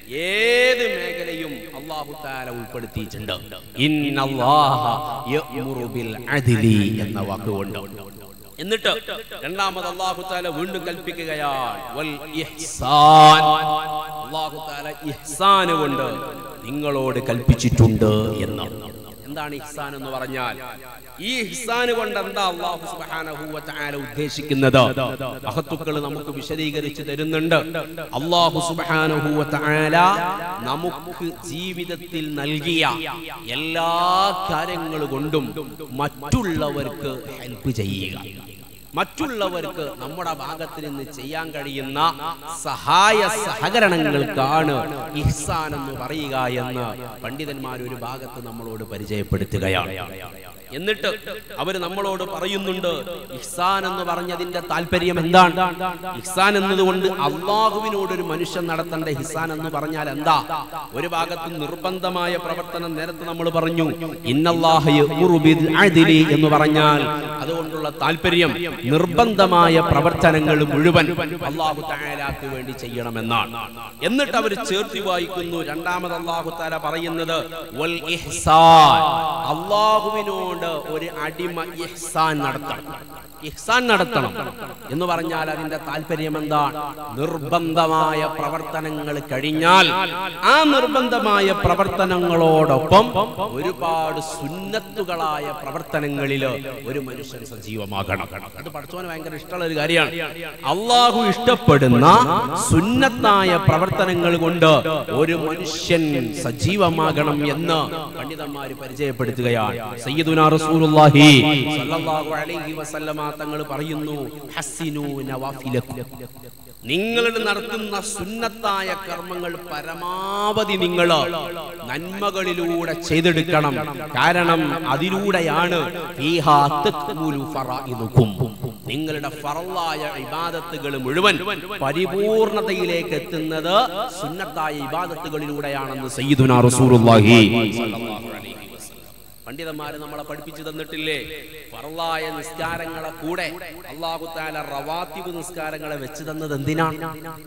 ഏത് മേഖലയും അള്ളാഹു താല ഉൾപ്പെടുത്തിയിട്ടുണ്ട് ഇന്നല്ലാഹ യഅ്മുറു ബിൽ അദ്ലി എന്ന വാക്കുകൊണ്ട് എന്നിട്ട് രണ്ടാമത് അള്ളാഹു താല വീണ്ടും കൽപ്പിക്കുകയാണ് വൽ ഇഹ്സാൻ അള്ളാഹു താല ഇഹ്സാന് കൊണ്ട് നിങ്ങളോട് കൽപ്പിച്ചിട്ടുണ്ട് എന്ന് എന്താണ് ഇഹ്സാൻ എന്ന് പറഞ്ഞാൽ ഈ ഇഹ്സാൻ കൊണ്ട് എന്താ അള്ളാഹു സുബ്ഹാനഹു വ തആല ഉദ്ദേശിക്കുന്നത് മഹത്തുക്കൾ നമുക്ക് വിശദീകരിച്ചു തരുന്നുണ്ട് അള്ളാഹു സുബ്ഹാനഹു വ തആല നമുക്ക് ജീവിതത്തിൽ നൽകിയ എല്ലാ കാര്യങ്ങൾ കൊണ്ടും മറ്റുള്ളവർക്ക് ഹെൽപ്പ് ചെയ്യുക മറ്റുള്ളവർക്ക് നമ്മുടെ ഭാഗത്ത് നിന്ന് ചെയ്യാൻ കഴിയുന്ന സഹായ സഹകരണങ്ങൾക്കാണ് ഇഹ്സാൻ എന്ന് പറയുക എന്ന് പണ്ഡിതന്മാർ ഒരു ഭാഗത്ത് നമ്മളോട് പരിചയപ്പെടുത്തുകയാണ് എന്നിട്ട് അവര് നമ്മളോട് പറയുന്നുണ്ട് ഇഹ്സാൻ എന്ന് പറഞ്ഞതിന്റെ താല്പര്യം എന്താണ് ഇഹ്സാൻ എന്നതുകൊണ്ട് അള്ളാഹുവിനോട് ഒരു മനുഷ്യൻ നടത്തേണ്ട ഇഹ്സാൻ എന്ന് പറഞ്ഞാൽ എന്താ ഒരു ഭാഗത്ത് നിർബന്ധമായ പ്രവർത്തനം നേരത്തെ നമ്മൾ പറഞ്ഞു ഇന്നല്ലാഹ യഅ്മുറു ബിൽ അദ്ലി എന്ന് പറഞ്ഞാൽ അതുകൊണ്ടുള്ള താല്പര്യം നിർബന്ധമായ പ്രവർത്തനങ്ങൾ മുഴുവൻ അള്ളാഹു താലാക്ക് വേണ്ടി ചെയ്യണമെന്നാണ് എന്നിട്ട് അവർ ചേർത്തി വായിക്കുന്നു രണ്ടാമത് അള്ളാഹു താല പറയുന്നത് വൽ ഇഹ്സാൻ അള്ളാഹുവിനോട് ഒരു അടിമ ഇഹ്സാൻ നടത്തണം ഇഹ്സാൻ നടത്തണം എന്ന് പറഞ്ഞാൽ അതിന്റെ താല്പര്യം എന്താണ് നിർബന്ധമായ പ്രവർത്തനങ്ങൾ കഴിഞ്ഞാൽ ആ നിർബന്ധമായ പ്രവർത്തനങ്ങളോടൊപ്പം ഒരുപാട് സുന്നത്തുകളായ പ്രവർത്തനങ്ങളിൽ ഒരു മനുഷ്യൻ സജീവമാകണം അത് പഠിച്ചവന് ഭയങ്കര ഇഷ്ടമുള്ള ഒരു കാര്യമാണ് അള്ളാഹു ഇഷ്ടപ്പെടുന്ന സുന്നത്തായ പ്രവർത്തനങ്ങൾ കൊണ്ട് ഒരു മനുഷ്യൻ സജീവമാകണം എന്ന് പണ്ഡിതന്മാർ പരിചയപ്പെടുത്തുകയാണ് സയ്യിദുനാ റസൂലുള്ളാഹി സ്വല്ലല്ലാഹു അലൈഹി വസല്ലമ തങ്ങൾ പറയുന്നു ഹസ്സിനു നവാഫിലക്കും നിങ്ങളുടെ നടത്തുന്ന സുന്നത്തായ കർമ്മങ്ങൾ പരമാവധി നിങ്ങൾ നന്മകളിലൂടെ ചെയ്തെടുക്കണം കാരണം അതിലൂടെയാണ് ഫീഹാ തക്മുലു ഫറായിദുക്കും. നിങ്ങളുടെ ഫറലായ ഇബാദത്തുകൾ മുഴുവൻ പരിപൂർണതയിലേക്ക് എത്തുന്നത് സുന്നത്തായ ഇബാദത്തുകളിലൂടെയാണെന്ന് സയ്യിദുനാ റസൂലുള്ളാഹി സ്വല്ലല്ലാഹു അലൈഹി വസല്ലം പണ്ഡിതന്മാര് നമ്മളെ പഠിപ്പിച്ചു തന്നിട്ടില്ലേ ഫറലായ നിസ്കാരങ്ങളെ കൂടെ അള്ളാഹു താല റവാത്തിബ് നിസ്കാരങ്ങളെ വെച്ച് തന്നത് എന്തിനാണ്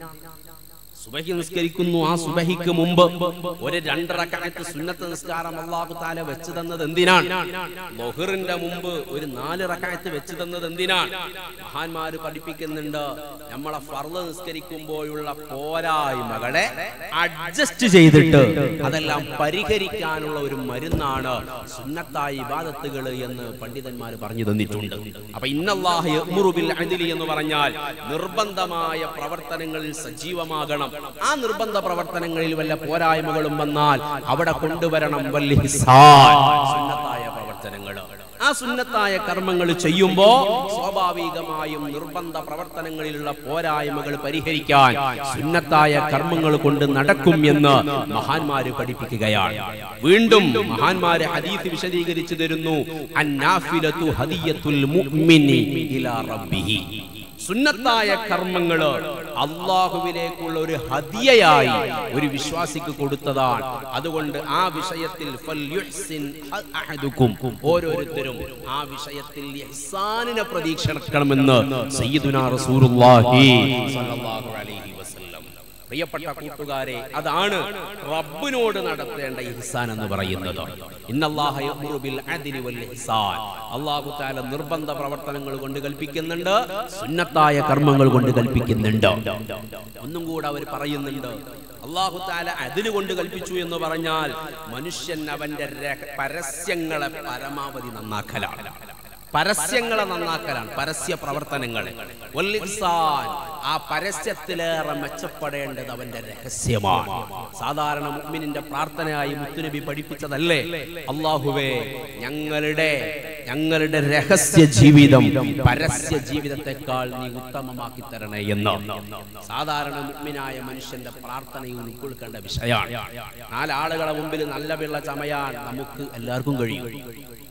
സുബഹി നിസ്കരിക്കുന്നു ആ സുബഹിക്ക് മുമ്പ് ഒരു രണ്ടറക്കാലത്ത് സുന്നത്ത് നിസ്കാരം അള്ളാഹു താല വെച്ച് തന്നത് എന്തിനാണ് ലൊഹറിന്റെ മുമ്പ് ഒരു നാല് റക്കായത്ത് വെച്ച് തന്നത് എന്തിനാണ് മഹാന്മാര് പഠിപ്പിക്കുന്നുണ്ട് നമ്മളെ ഫർള് നിസ്കരിക്കുമ്പോഴുള്ള പോരായ്മകളെ അഡ്ജസ്റ്റ് ചെയ്തിട്ട് അതെല്ലാം പരിഹരിക്കാനുള്ള ഒരു മരുന്നാണ് സുന്നത്തായ ഇബാദത്തുകൾ എന്ന് പണ്ഡിതന്മാർ പറഞ്ഞു തന്നിട്ടുണ്ട് അപ്പൊ ഇന്നല്ലാഹ യഅ്മുറു ബിൽ അദ്ലി എന്ന് പറഞ്ഞാൽ നിർബന്ധമായ പ്രവർത്തനങ്ങളിൽ സജീവമാകണം ആ നിർബന്ധ പ്രവർത്തനങ്ങളിൽ വല്ല പോരായ്മകളും വന്നാൽ അവിടെ കൊണ്ടുവരണം വല്ല ഹിസാൻ സുന്നത്തായ പ്രവർത്തനങ്ങൾ ആ സുന്നത്തായ കർമ്മങ്ങൾ ചെയ്യുമ്പോ സ്വാഭാവികമായും നിർബന്ധ പ്രവർത്തനങ്ങളിലുള്ള പോരായ്മകൾ പരിഹരിക്കാൻ സുന്നത്തായ കർമ്മങ്ങൾ കൊണ്ട് നടക്കും എന്ന് മഹാന്മാര് പഠിപ്പിക്കുകയാണ് വീണ്ടും മഹാന്മാര് ഹദീസ് വിശദീകരിച്ചു തരുന്നു അന്നാഫിലത്തു ഹദിയത്തുൽ മുഅ്മിനി ഇലാ റബ്ബിഹി സുന്നത്തായ കർമ്മങ്ങള് അള്ളാഹുവിലേക്കുള്ള ഒരു ഹദിയയായി ഒരു വിശ്വാസിക്ക് കൊടുത്തതാണ് അതുകൊണ്ട് ആ വിഷയത്തിൽ ഫൽയുഹ്സിൻ അഹദുക്കും ഓരോരുത്തരും ആ വിഷയത്തിൽ ഇഹ്സാനിനെ പ്രതീക്ഷിക്കണമെന്ന് സയ്യിദുനാ റസൂലുള്ളാഹി സ്വല്ലല്ലാഹു അലൈഹി വസല്ലം പ്രിയപ്പെട്ട കൂട്ടുകാരെ അതാണ് റബ്ബിനോട് നടത്തേണ്ട ഇഹ്സാൻ എന്ന് പറയുന്നത് ഇന്നല്ലാഹ യഅ്മുറു ബിൽ അദ്ലി വൽ ഇഹ്സാൻ അല്ലാഹു തആല നിർബന്ധ പ്രവർത്തനങ്ങൾ കൊണ്ട് കൽപ്പിക്കുന്നുണ്ട് സുന്നത്തായ കർമ്മങ്ങൾ കൊണ്ട് കൽപ്പിക്കുന്നുണ്ട് ഒന്നും കൂടെ അവർ പറയുന്നുണ്ട് അള്ളാഹു താല അതിന് കൊണ്ട് കൽപ്പിച്ചു എന്ന് പറഞ്ഞാൽ മനുഷ്യൻ അവന്റെ രഹ- പരസ്യങ്ങളെ പരമാവധി നന്നാക്കലാണ് പരസ്യങ്ങളെ നന്നാക്കലാണ് പരസ്യ പ്രവർത്തനങ്ങളെ വല്ലിഹ്സാൻ, ആ പരസ്യത്തിലേറെ മെച്ചപ്പെടേണ്ടത് അവന്റെ രഹസ്യമാണ് സാധാരണ മുഅ്മിനിന്റെ പ്രാർത്ഥനയായി മുത്തുനബി പഠിപ്പിച്ചതല്ലേ അള്ളാഹുവേ ഞങ്ങളുടെ ഞങ്ങളുടെ രഹസ്യ ജീവിതം പരസ്യ ജീവിതത്തെക്കാൾ നീ ഉത്തമമാക്കി തരണേ എന്ന് സാധാരണ മുഗ്മിനായ മനുഷ്യന്റെ പ്രാർത്ഥനയിൽ ഉൾക്കൊള്ളുക്കേണ്ട വിഷയമാണ് നാലാളുകളെ മുമ്പിൽ നല്ല പിള്ള ചമയാൻ നമുക്ക് എല്ലാവർക്കും കഴിയും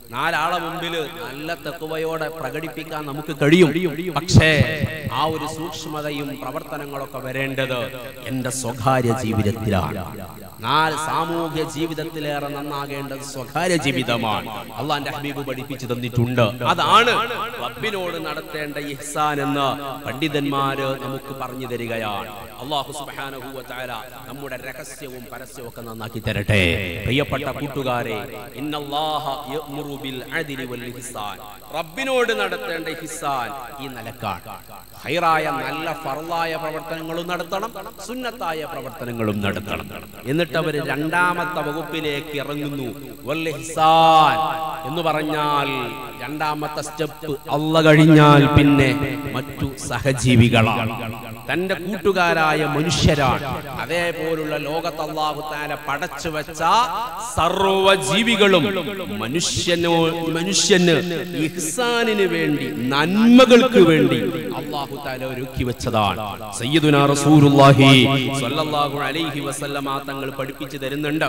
നാലാളെ മുമ്പിൽ നല്ല തെക്കുവയോടെ പ്രകടിപ്പിക്കാൻ നമുക്ക് കഴിയും പക്ഷേ ആ ഒരു സൂക്ഷ്മതയും പ്രവർത്തനങ്ങളൊക്കെ വരേണ്ടത് എന്റെ സ്വകാര്യ ജീവിതത്തിലാണ് നാല് സാമൂഹ്യ ജീവിതത്തിലേറെ നന്നാകേണ്ടത് സ്വകാര്യ ജീവിതമാണ് അള്ളാന്റെ ഹബീബ് പഠിപ്പിച്ചു തന്നിട്ടുണ്ട് അതാണ് റബ്ബിനോട് നടത്തേണ്ട ഇഹ്സാൻ എന്ന് പണ്ഡിതന്മാര് നമുക്ക് പറഞ്ഞു തരികയാണ് അള്ളാഹു സുബ്ഹാനഹു വ തആല നമ്മുടെ രഹസ്യവും പരസ്യവും ഒക്കെ നന്നാക്കി തരട്ടെ പ്രിയപ്പെട്ട കൂട്ടുകാരെ ഇന്നല്ലാഹ യഅ്മുറു ബിൽ അദ്ലി വൽ ഇഹ്സാൻ റബ്ബിനോട് നടത്തേണ്ട ഇഹ്സാൻ ഈ നിലക്കാണ് ഹൈറായ നല്ല ഫർളായ പ്രവർത്തനങ്ങളും നടത്തണം സുന്നത്തായ പ്രവർത്തനങ്ങളും നടത്തണം എന്നിട്ട് അവർ രണ്ടാമത്തെ വകുപ്പിലേക്ക് ഇറങ്ങുന്നു വൽ ഇഹ്സാൻ എന്ന് പറഞ്ഞാൽ രണ്ടാമത്തെ സ്റ്റെപ്പ് അല്ല കഴിഞ്ഞാൽ പിന്നെ മറ്റു സഹജീവികളാണ് തന്റെ കൂട്ടുകാരായ മനുഷ്യരാണ് അതേപോലുള്ള ലോകത്ത് അള്ളാഹു താല പടച്ചു വെച്ച സർവ ജീവികളും മനുഷ്യനോ മനുഷ്യന് ഇഹ്സാനിന് വേണ്ടി നന്മകൾക്ക് വേണ്ടി അള്ളാഹു താല ഒരുക്കി വെച്ചതാണ് സയ്യിദുനാ റസൂലുള്ളാഹി സ്വല്ലല്ലാഹു അലൈഹി വസല്ലമ തങ്ങൾ പഠിപ്പിച്ചു തരുന്നുണ്ട്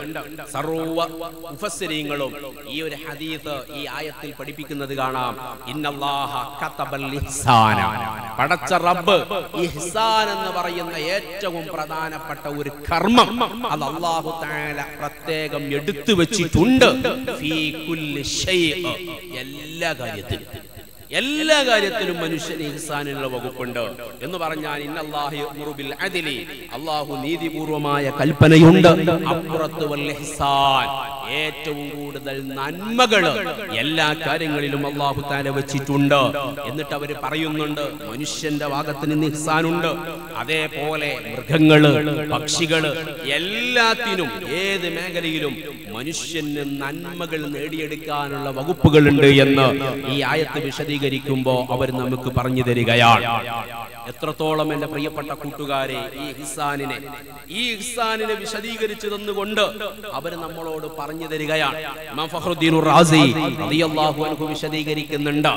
സർവ മുഫസ്സിരീങ്ങളും ഈ ഒരു ഹദീസ് ഈ ആയത്തിൽ പഠിപ്പിക്കുന്നത് കാണാം ഇന്നല്ലാഹ കതബൽ ഇഹ്സാന പടച്ച റബ്ബ് ഇഹ്സാൻ എന്ന് പറയുന്ന ഏറ്റവും പ്രധാനപ്പെട്ട ഒരു കർമ്മം അത് അല്ലാഹു തആല പ്രത്യേകം എടുത്തു വെച്ചിട്ടുണ്ട് ഫീ കുല്ലി ഷൈഅ എല്ലാ കാര്യത്തിലും എല്ലാ കാര്യത്തിലും മനുഷ്യന് ഇഹ്സാനുള്ള വകുപ്പുണ്ട് എന്ന് പറഞ്ഞാൽ ഇന്നല്ലാഹി യഅ്മുറു ബിൽ അദ്ലി അല്ലാഹു നീതിപൂർവമായ കൽപ്പനയുണ്ട് അപ്പുറത്ത് വൽ ഇഹ്സാൻ ഏറ്റവും കൂടുതൽ നന്മകൾ എല്ലാ കാര്യങ്ങളിലും അള്ളാഹു താല വെച്ചിട്ടുണ്ട് എന്നിട്ട് അവർ പറയുന്നുണ്ട് മനുഷ്യന്റെ ഭാഗത്ത് നിന്ന് ഇഹ്സാനുണ്ട് അതേപോലെ മൃഗങ്ങള് പക്ഷികള് എല്ലാത്തിനും ഏത് മേഖലയിലും മനുഷ്യന് നന്മകൾ നേടിയെടുക്കാനുള്ള വകുപ്പുകളുണ്ട് എന്ന് ഈ ആയത്ത് വിശദീകരിക്കുമ്പോ അവർ നമുക്ക് പറഞ്ഞു തരികയാണ് എത്രത്തോളം എന്റെ പ്രിയപ്പെട്ട കൂട്ടുകാരെ ഈ ഇഹ്സാനിനെ ഈ ഇഹ്സാനിനെ വിശദീകരിച്ചു തന്നുകൊണ്ട് അവർ നമ്മളോട് പറഞ്ഞു തരികയാണ് ഇമാം ഫഖ്റുദ്ദീൻ റാസി റളിയല്ലാഹു അൻഹു വിശദീകരിക്കുന്നുണ്ട്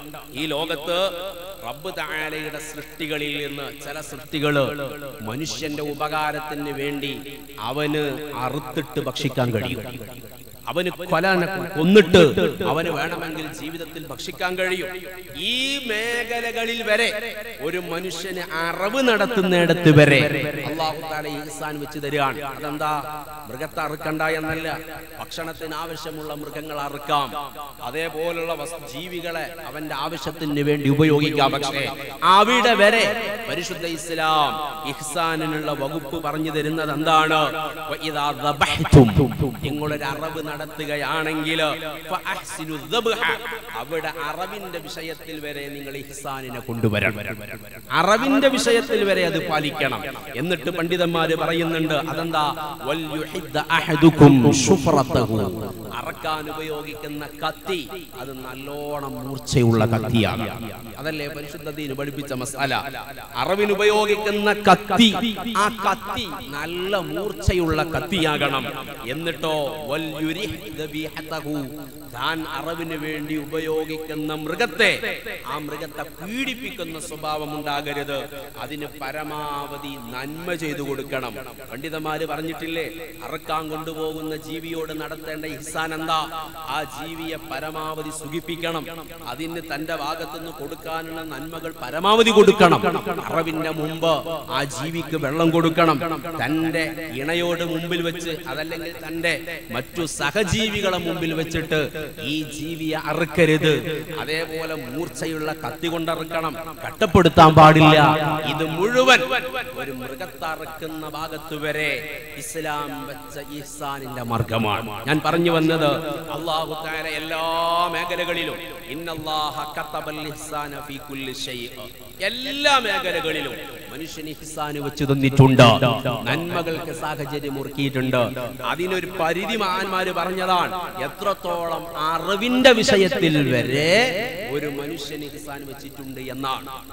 ഈ ലോകത്ത് റബ്ബ് തആലയുടെ സൃഷ്ടികളിൽ നിന്ന് ചില സൃഷ്ടികള് മനുഷ്യന്റെ ഉപകാരത്തിന് വേണ്ടി അവന് അറുത്തിട്ട് ഭക്ഷിക്കാൻ കഴിയും അവന് കൊല കൊന്നിട്ട് അവന് വേണമെങ്കിൽ ജീവിതത്തിൽ ഭക്ഷിക്കാൻ കഴിയും ഈ മേഖലകളിൽ വരെ ഒരു മനുഷ്യന് അറിവ് നടത്തുന്നിടത്ത് വരെ അള്ളാഹു താല ഈസാൻ വെച്ച് തരികയാണ് അതെന്താ മൃഗത്തെ അറുക്കണ്ട എന്നല്ല ഭക്ഷണത്തിന് ആവശ്യമുള്ള മൃഗങ്ങൾ അറുക്കാം അതേപോലുള്ള വസ്- ജീവികളെ അവന്റെ ആവശ്യത്തിന് വേണ്ടി ഉപയോഗിക്കാം പക്ഷേ അവിടെ വരെ പരിശുദ്ധ ഇസ്ലാം ഇഹ്സാനിനുള്ള വകുപ്പ് പറഞ്ഞു തരുന്നത് എന്താണ് വഇദാ ദബഹ്തും നിങ്ങളൊരു അറവ് നടത്തുകയാണെങ്കിൽ ഫഅഹ്സിനു ദബ്ഹ. അവിടെ അറവിന്റെ വിഷയത്തിൽ വരെ നിങ്ങൾ ഇഹ്സാനിനെ കൊണ്ടുവരണം അറവിന്റെ വിഷയത്തിൽ വരെ അത് പാലിക്കണം എന്നിട്ട് പണ്ഡിതന്മാര് പറയുന്നുണ്ട് അതെന്താ വൽയുഹിദ്ദ അഹദുക്കും ശുഫ്രത്തഹു. അറക്കാൻ ഉപയോഗിക്കുന്ന കത്തി അത് നല്ലോണം മൂർച്ചയുള്ള കത്തിയാണ് അതല്ലേ പരിശുദ്ധതീന് പഠിപ്പിച്ച മസാല അറവിന് ഉപയോഗിക്കുന്ന കത്തി ആ കത്തി നല്ല മൂർച്ചയുള്ള കത്തിയാകണം എന്നിട്ടോ വൽയുരിഹ് ദബീഹതഹു. താൻ അറവിന് വേണ്ടി ഉപയോഗിക്കുന്ന മൃഗത്തെ ആ മൃഗത്തെ പീഡിപ്പിക്കുന്ന സ്വഭാവം ഉണ്ടാകരുത് അതിന് പരമാവധി നന്മ ചെയ്തു കൊടുക്കണം പണ്ഡിതന്മാര് പറഞ്ഞിട്ടില്ലേ അറക്കാൻ കൊണ്ടുപോകുന്ന ജീവിയോട് നടത്തേണ്ട ഇഹ്സാൻ എന്താ ആ ജീവിയെ പരമാവധി സുഖിപ്പിക്കണം അതിന് തന്റെ ഭാഗത്തുനിന്ന് കൊടുക്കാനുള്ള നന്മകൾ പരമാവധി കൊടുക്കണം അറവിന്റെ മുമ്പ് ആ ജീവിക്ക് വെള്ളം കൊടുക്കണം തന്റെ ഇണയോട് മുമ്പിൽ വെച്ച് അതല്ലെങ്കിൽ തന്റെ മറ്റു സഹജീവികളെ മുമ്പിൽ വെച്ചിട്ട് ഈ ജീവിയെ അറുക്കരുത് അതേപോലെ മൂർച്ചയുള്ള കത്തി കൊണ്ടറുക്കണം കട്ടപ്പെടുത്താൻ പാടില്ല ഇത് മുഴുവൻ ഒരു മൃഗത്തറുക്കുന്ന ഭാഗത്ത് വരെ ഇസ്ലാം വെച്ച ഇഹ്സാനിന്റെ മാർഗമാണ് ഞാൻ പറഞ്ഞു വന്നത് അള്ളാഹു താര എല്ലാ മേഖലകളിലും ഇന്നല്ലാഹ കതബൽ ഇഹ്സാന ഫീ കുല്ലി ഷൈഅ എല്ലാ മേഖലകളിലും മനുഷ്യന് ഇഹ്സാന് വെച്ച് തന്നിട്ടുണ്ട് നന്മകൾക്ക് സാഹചര്യം ഒരുക്കിയിട്ടുണ്ട് അതിനൊരു പരിധി മഹാന്മാര് പറഞ്ഞതാണ് എത്രത്തോളം അറിവിന്റെ വിഷയത്തിൽ വരെ ഒരു മനുഷ്യന് ഇഹ്സാൻ വെച്ചിട്ടുണ്ട് എന്നാണ്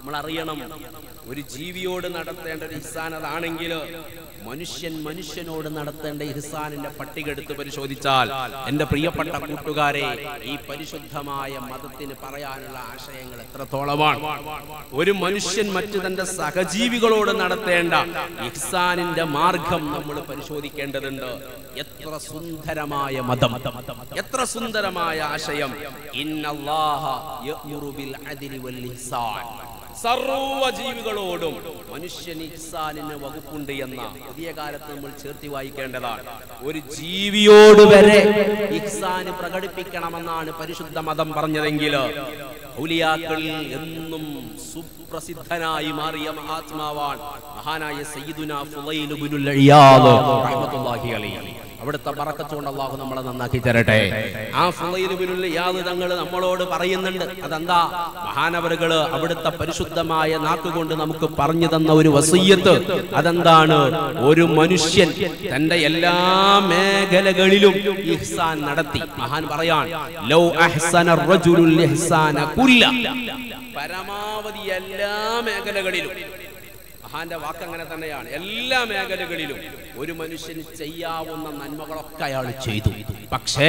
നമ്മൾ അറിയണം ഒരു ജീവിയോട് നടത്തേണ്ട ഒരു ഇഹ്സാൻ അതാണെങ്കിൽ മനുഷ്യൻ മനുഷ്യനോട് നടത്തേണ്ട ഇഹ്സാനിന്റെ പട്ടിക എടുത്ത് പരിശോധിച്ചാൽ എന്റെ പ്രിയപ്പെട്ട കൂട്ടുകാരെ ഈ പരിശുദ്ധമായ മതത്തിന് പറയാനുള്ള ആശയങ്ങൾ എത്രത്തോളമാണ് ഒരു മനുഷ്യൻ മറ്റു തന്റെ സഹജീവികളോട് നടത്തേണ്ട ഇഹ്സാനിന്റെ മാർഗം നമ്മൾ പരിശോധിക്കേണ്ടതുണ്ട് എത്ര സുന്ദരമായ മതം എത്ര സുന്ദരമായ ആശയം ഇന്നല്ലാഹ യഅ്മുറു ബിൽ അദ്ലി വൽ ഇഹ്സാൻ സർവ ജീവികളോടും മനുഷ്യൻ ഇഹ്സാനിന് വകുപ്പുണ്ട് എന്ന പുതിയ കാലത്ത് നമ്മൾ ചേർത്തി വായിക്കേണ്ടതാണ് ഒരു ജീവിയോട് വരെ ഇഹ്സാന് പ്രകടിപ്പിക്കണമെന്നാണ് പരിശുദ്ധ മതം പറഞ്ഞതെങ്കിൽ ഔലിയാക്കളിൽ എന്നും സുപ്രസിദ്ധനായി മാറിയ മഹാത്മാവാൻ മഹാനായ സയ്യിദുന ഫുളൈൽ ഇബ്നുൽ ഇയാദ് റഹ്മത്തുള്ളാഹി അലൈഹി അവിടുത്തെ ബറക്കത്തുകൊണ്ട് അള്ളാഹു നമ്മളെ നന്നാക്കി തരട്ടെ ആ ഫുളൈലുബിനുള്ള യാത് തങ്ങൾ നമ്മളോട് പറയുന്നുണ്ട് അതെന്താ മഹാനവറുകള് അവിടുത്തെ പരിശുദ്ധമായ നാക്കുകൊണ്ട് നമുക്ക് പറഞ്ഞു തന്ന ഒരു വസയ്യത്ത് അതെന്താണ് ഒരു മനുഷ്യൻ തന്റെ എല്ലാ മേഖലകളിലും ഇഹ്സാൻ നടത്തി മഹാൻ പറയാൻ ലൗ അഹ്സന റജുലുൽ ഇഹ്സാന കുല്ല പരമാവധി എല്ലാ മേഖലകളിലും മഹാന്റെ വാക്ക് അങ്ങനെ തന്നെയാണ് എല്ലാ മേഖലകളിലും ഒരു മനുഷ്യന് ചെയ്യാവുന്ന നന്മകളൊക്കെ അയാൾ ചെയ്തു പക്ഷേ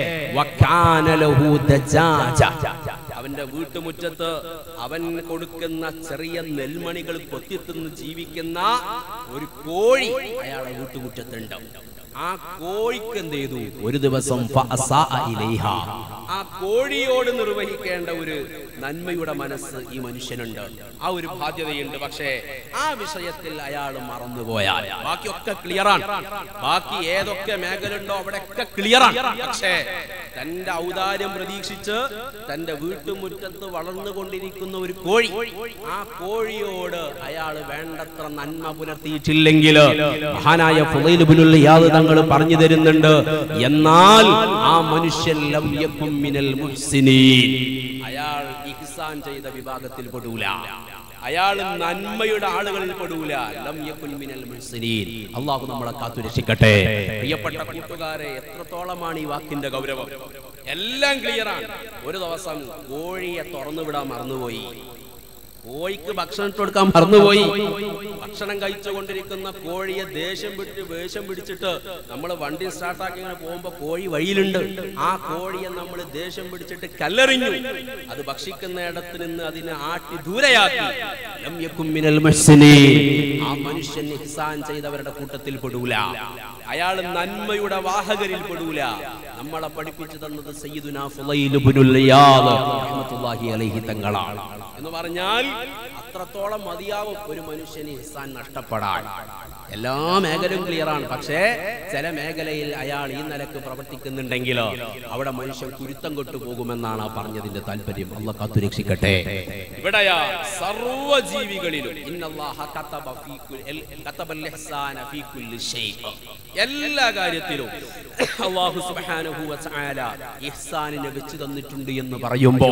വക്കാന ലഹു ദജാജ. അവന്റെ വീട്ടുമുറ്റത്ത് അവൻ കൊടുക്കുന്ന ചെറിയ നെൽമണികൾ കൊത്തിത്തിന്ന് ജീവിക്കുന്ന ഒരു കോഴി അയാളെ വീട്ടുമുറ്റത്തുണ്ട് ആ കോഴിക്ക് എന്ത് ചെയ്തു ഒരു ദിവസം ഫഅസാഅ ഇലൈഹ. ആ കോഴിയോട് നിർവഹിക്കേണ്ട ഒരു നന്മയുടെ മനസ്സ് ഈ മനുഷ്യനുണ്ട് ആ ഒരു ബാധ്യതയുണ്ട് പക്ഷേ ആ വിഷയത്തിൽ അയാൾ മറന്നുപോയാൽ ബാക്കിയൊക്കെ ക്ലിയറാണ് ബാക്കി ഏതൊക്കെ മേഖല ഉണ്ടോ അവിടെയൊക്കെ ക്ലിയറാണ് പക്ഷേ തന്റെ ഔദാര്യം പ്രതീക്ഷിച്ച് തന്റെ വീട്ടുമുറ്റത്ത് വളർന്നുകൊണ്ടിരിക്കുന്ന ഒരു കോഴി ആ കോഴിയോട് അയാൾ വേണ്ടത്ര നന്മ പുലർത്തിയിട്ടില്ലെങ്കിൽ മഹാനായ ഫുളൈലുബിനുള്ള യാത് തങ്ങൾ പറഞ്ഞു തരുന്നുണ്ട് എന്നാൽ ആ മനുഷ്യൻ ലം യകും മിനൽ മുഹ്സിനീൻ അയാൾ ഇഹ്സാൻ ചെയ്ത വിഭാഗത്തിൽ പെടൂല അയാൾ നന്മയുടെ ആളുകളിൽ പെടൂല ലം യകുൻ മിനൽ മുഹ്സിനീൻ അള്ളാഹു നമ്മളെ കാത്തു രക്ഷിക്കട്ടെ പ്രിയപ്പെട്ട കൂട്ടുകാരെ എത്രത്തോളമാണ് ഈ വാക്കിന്റെ ഗൗരവം എല്ലാം ക്ലിയറാണ് ഒരു ദിവസം കോഴിയെ തുറന്നു വിടാൻ മറന്നുപോയി കോഴിക്ക് ഭക്ഷണം ഇട്ട് കൊടുക്കാൻ മറന്നുപോയി ഭക്ഷണം കഴിച്ചുകൊണ്ടിരിക്കുന്ന കോഴിയെ ദേഷ്യം വിട്ട് വേഷം പിടിച്ചിട്ട് നമ്മൾ വണ്ടി സ്റ്റാർട്ടാക്കി ഇങ്ങനെ പോകുമ്പോ കോഴി വഴിയിലുണ്ട് ആ കോഴിയെ നമ്മൾ ദേഷ്യം പിടിച്ചിട്ട് കല്ലെറിഞ്ഞു അത് ഭക്ഷിക്കുന്നിടത്ത് നിന്ന് അതിനെ ആട്ടി ദൂരെയാക്കി ലം യകും മിനൽ മുഹ്സിനീൻ. ആ മനുഷ്യൻ ഇഹ്സാൻ ചെയ്തവരുടെ കൂട്ടത്തിൽ പെടൂല അയാൾ നന്മയുടെ വാഹകരിൽ പെടൂല നമ്മളെ പഠിപ്പിച്ചു തന്നത് സയ്യിദുന ഫുളൈൽ ഇബ്നുൽ ഇയാദ് റഹ്മത്തുള്ളാഹി അലൈഹി തങ്ങളാണ് എന്ന് പറഞ്ഞാൽ അത്രത്തോളം മതിയാവും ഒരു മനുഷ്യന് ഇഹ്സാൻ നഷ്ടപ്പെടാൻ എല്ലാ മേഖലയും ക്ലിയറാണ് പക്ഷേ ചില മേഖലയിൽ അയാൾ ഈ നിലക്ക് പ്രവർത്തിക്കുന്നുണ്ടെങ്കിൽ അവിടെ മനുഷ്യൻ കുരുത്തം കൊട്ടു പോകുമെന്നാണ് ആ പറഞ്ഞതിന്റെ താല്പര്യം അല്ല കാത്തുരക്ഷിക്കട്ടെ ഇവിടെയാ സർവ്വ ജീവികളിലും ഇന്നല്ലാഹ കതബ ഫീ കുൽ- എൽ- കതബൽ ഇഹ്സാന ഫീ കുല്ലി ഷൈء. എല്ലാ കാര്യത്തിലും അല്ലാഹു സുബ്ഹാനഹു വ തആല ഇഹ്സാനിനെ വെച്ച് തന്നിട്ടുണ്ട് എന്ന് പറയുമ്പോ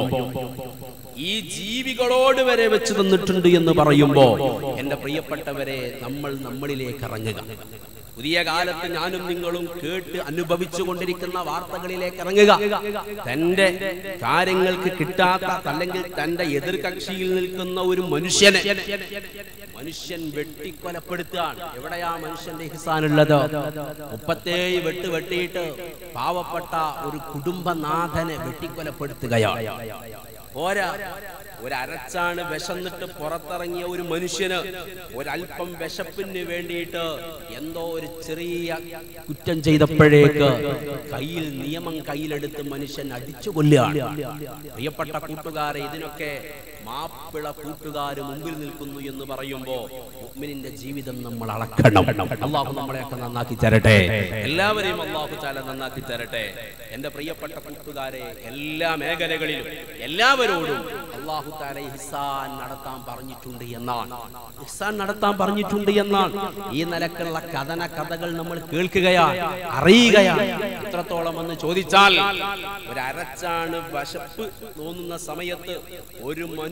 ഈ ജീവികളോട് വരെ വെച്ച് തന്നിട്ടുണ്ട് എന്ന് പറയുമ്പോ എന്റെ പ്രിയപ്പെട്ടവരെ നമ്മൾ നമ്മളിലേക്ക് ഇറങ്ങുക പുതിയ കാലത്ത് ഞാനും നിങ്ങളും കേട്ട് അനുഭവിച്ചു കൊണ്ടിരിക്കുന്ന വാർത്തകളിലേക്ക് ഇറങ്ങുക തന്റെ കാര്യങ്ങൾക്ക് കിട്ടാത്ത അല്ലെങ്കിൽ തന്റെ എതിർകക്ഷിയിൽ നിൽക്കുന്ന ഒരു മനുഷ്യനെ മനുഷ്യൻ വെട്ടിക്കൊലപ്പെടുത്തുകയാണ് എവിടെയാ മനുഷ്യന്റെ ഹിസാനുള്ളത് മുപ്പത്തേഴ് വെട്ട് വെട്ടിയിട്ട് പാവപ്പെട്ട ഒരു കുടുംബനാഥനെ വെട്ടിക്കൊലപ്പെടുത്തുകയാണ് പോരാ ഒരു അരച്ചാണ് വിശന്നിട്ട് പുറത്തിറങ്ങിയ ഒരു മനുഷ്യന് ഒരല്പം വിശപ്പിന് വേണ്ടിയിട്ട് എന്തോ ഒരു ചെറിയ കുറ്റം ചെയ്തപ്പോഴേക്ക് കയ്യിൽ നിയമം കയ്യിലെടുത്ത് മനുഷ്യൻ അടിച്ചു കൊല്ലുകയാണ് പ്രിയപ്പെട്ട കൂട്ടുകാരെ ഇതിനൊക്കെ മാപ്പിള കൂട്ടുകാര് മുമ്പിൽ നിൽക്കുന്നു എന്ന് പറയുമ്പോ മുഅ്മിനിന്റെ ജീവിതം നമ്മൾ അളക്കണം അള്ളാഹു നമ്മളെയൊക്കെ നന്നാക്കി തരട്ടെ എല്ലാവരെയും അള്ളാഹു ചാല നന്നാക്കി തരട്ടെ എന്റെ പ്രിയപ്പെട്ട കൂട്ടുകാരെ എല്ലാ മേഖലകളിലും എല്ലാവരോടും അള്ളാഹു താല ഇഹ്സാൻ നടത്താൻ പറഞ്ഞിട്ടുണ്ട് എന്നാണ് ഇഹ്സാൻ നടത്താൻ പറഞ്ഞിട്ടുണ്ട് എന്നാണ് ഈ നിലക്കുള്ള കഥന കഥകൾ നമ്മൾ കേൾക്കുകയാണ് അറിയുകയാണ് എത്രത്തോളം എന്ന് ചോദിച്ചാൽ ഒരു അരച്ചാണ് വശപ്പ് തോന്നുന്ന സമയത്ത് ഒരു മനുഷ്യന്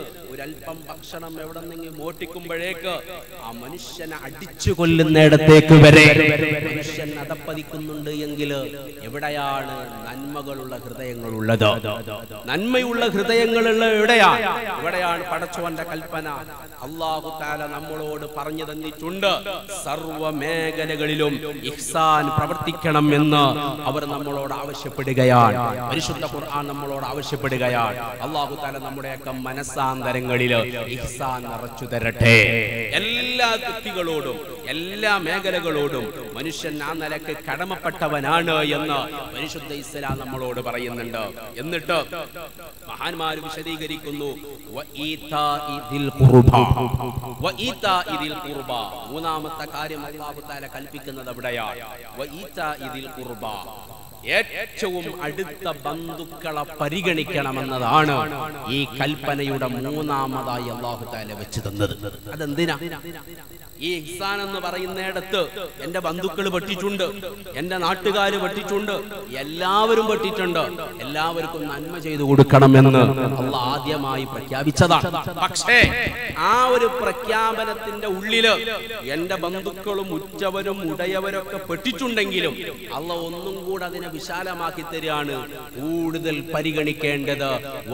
ഒരല്പം ഭക്ഷണം എവിടെ നിന്നെങ്കിലും മോട്ടിക്കുമ്പോഴേക്ക് ആ മനുഷ്യനെ അടിച്ചു കൊല്ലുന്നിടത്തേക്ക് വരെ മനുഷ്യൻ അതപ്പതിക്കുന്നുണ്ട് എങ്കിൽ എവിടെയാണ് നന്മകളുള്ള ഹൃദയങ്ങളുള്ളത് നന്മയുള്ള ഹൃദയങ്ങളുള്ള എവിടെയാണ് ഇവിടെയാണ് പടച്ചോന്റെ കൽപ്പന അള്ളാഹു താല നമ്മളോട് പറഞ്ഞു തന്നിട്ടുണ്ട് സർവ മേഖലകളിലും ഇഹ്സാൻ പ്രവർത്തിക്കണം എന്ന് അവർ നമ്മളോട് ആവശ്യപ്പെടുകയാണ് പരിശുദ്ധ ഖുർആൻ നമ്മളോട് ആവശ്യപ്പെടുകയാണ് അള്ളാഹു താല നമ്മുടെയൊക്കെ മനസ്സാന്തരങ്ങളിൽ ഇഹ്സാൻ നിറച്ചു തരട്ടെ എല്ലാ വ്യക്തികളോടും എല്ലാ മേഖലകളോടും മനുഷ്യൻ ആ നിലക്ക് കടമപ്പെട്ടവനാണ് എന്ന് പരിശുദ്ധ ഇസ്ലാം നമ്മളോട് പറയുന്നുണ്ട് എന്നിട്ട് മഹാന്മാർ വിശദീകരിക്കുന്നു വഈതാഇ ദിൽ ഖുർബ. വഈതാഇ ദിൽ ഖുർബ. മൂന്നാമത്തെ കാര്യം അല്ലാഹു തആല കൽപ്പിക്കുന്നത് അവിടെയാണ് വഈതാഇ ദിൽ ഖുർബ. ഏറ്റവും അടുത്ത ബന്ധുക്കളെ പരിഗണിക്കണമെന്നതാണ് ഈ കൽപ്പനയുടെ മൂന്നാമതായി അള്ളാഹു താല വെച്ച് തന്നത് അതെന്തിനാ ഈ ഇഹ്സാൻ എന്ന് പറയുന്നിടത്ത് എന്റെ ബന്ധുക്കൾ പെട്ടിട്ടുണ്ട് എന്റെ നാട്ടുകാർ പെട്ടിട്ടുണ്ട് എല്ലാവരും പെട്ടിട്ടുണ്ട് എല്ലാവർക്കും നന്മ ചെയ്തു കൊടുക്കണമെന്ന് അള്ള ആദ്യമായി പ്രഖ്യാപിച്ചതാണ് പക്ഷേ ആ ഒരു പ്രഖ്യാപനത്തിന്റെ ഉള്ളില് എന്റെ ബന്ധുക്കളും ഉറ്റവരും ഉടയവരൊക്കെ പെട്ടിട്ടുണ്ടെങ്കിലും അള്ള ഒന്നും കൂടെ അതിനെ വിശാലമാക്കി തരികയാണ് കൂടുതൽ പരിഗണിക്കേണ്ടത്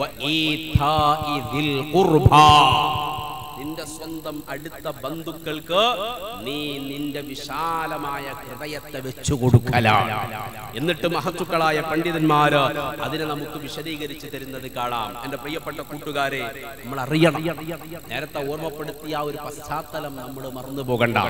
വഈതാഇ ദിൽ ഖുർബാ. നിന്റെ സ്വന്തം അടുത്ത ബന്ധുക്കൾക്ക് നീ നിന്റെ വിശാലമായ ഹൃദയത്തെ വെച്ചു കൊടുക്കലാണ് എന്നിട്ട് മഹത്തുക്കളായ പണ്ഡിതന്മാര് അതിനെ നമുക്ക് വിശദീകരിച്ച് തരുന്നത് കാണാം എന്റെ പ്രിയപ്പെട്ട കൂട്ടുകാരെ നമ്മൾ അറിയണം നേരത്തെ ഓർമ്മപ്പെടുത്തിയ ആ ഒരു പശ്ചാത്തലം നമ്മൾ മറന്നു പോകണ്ട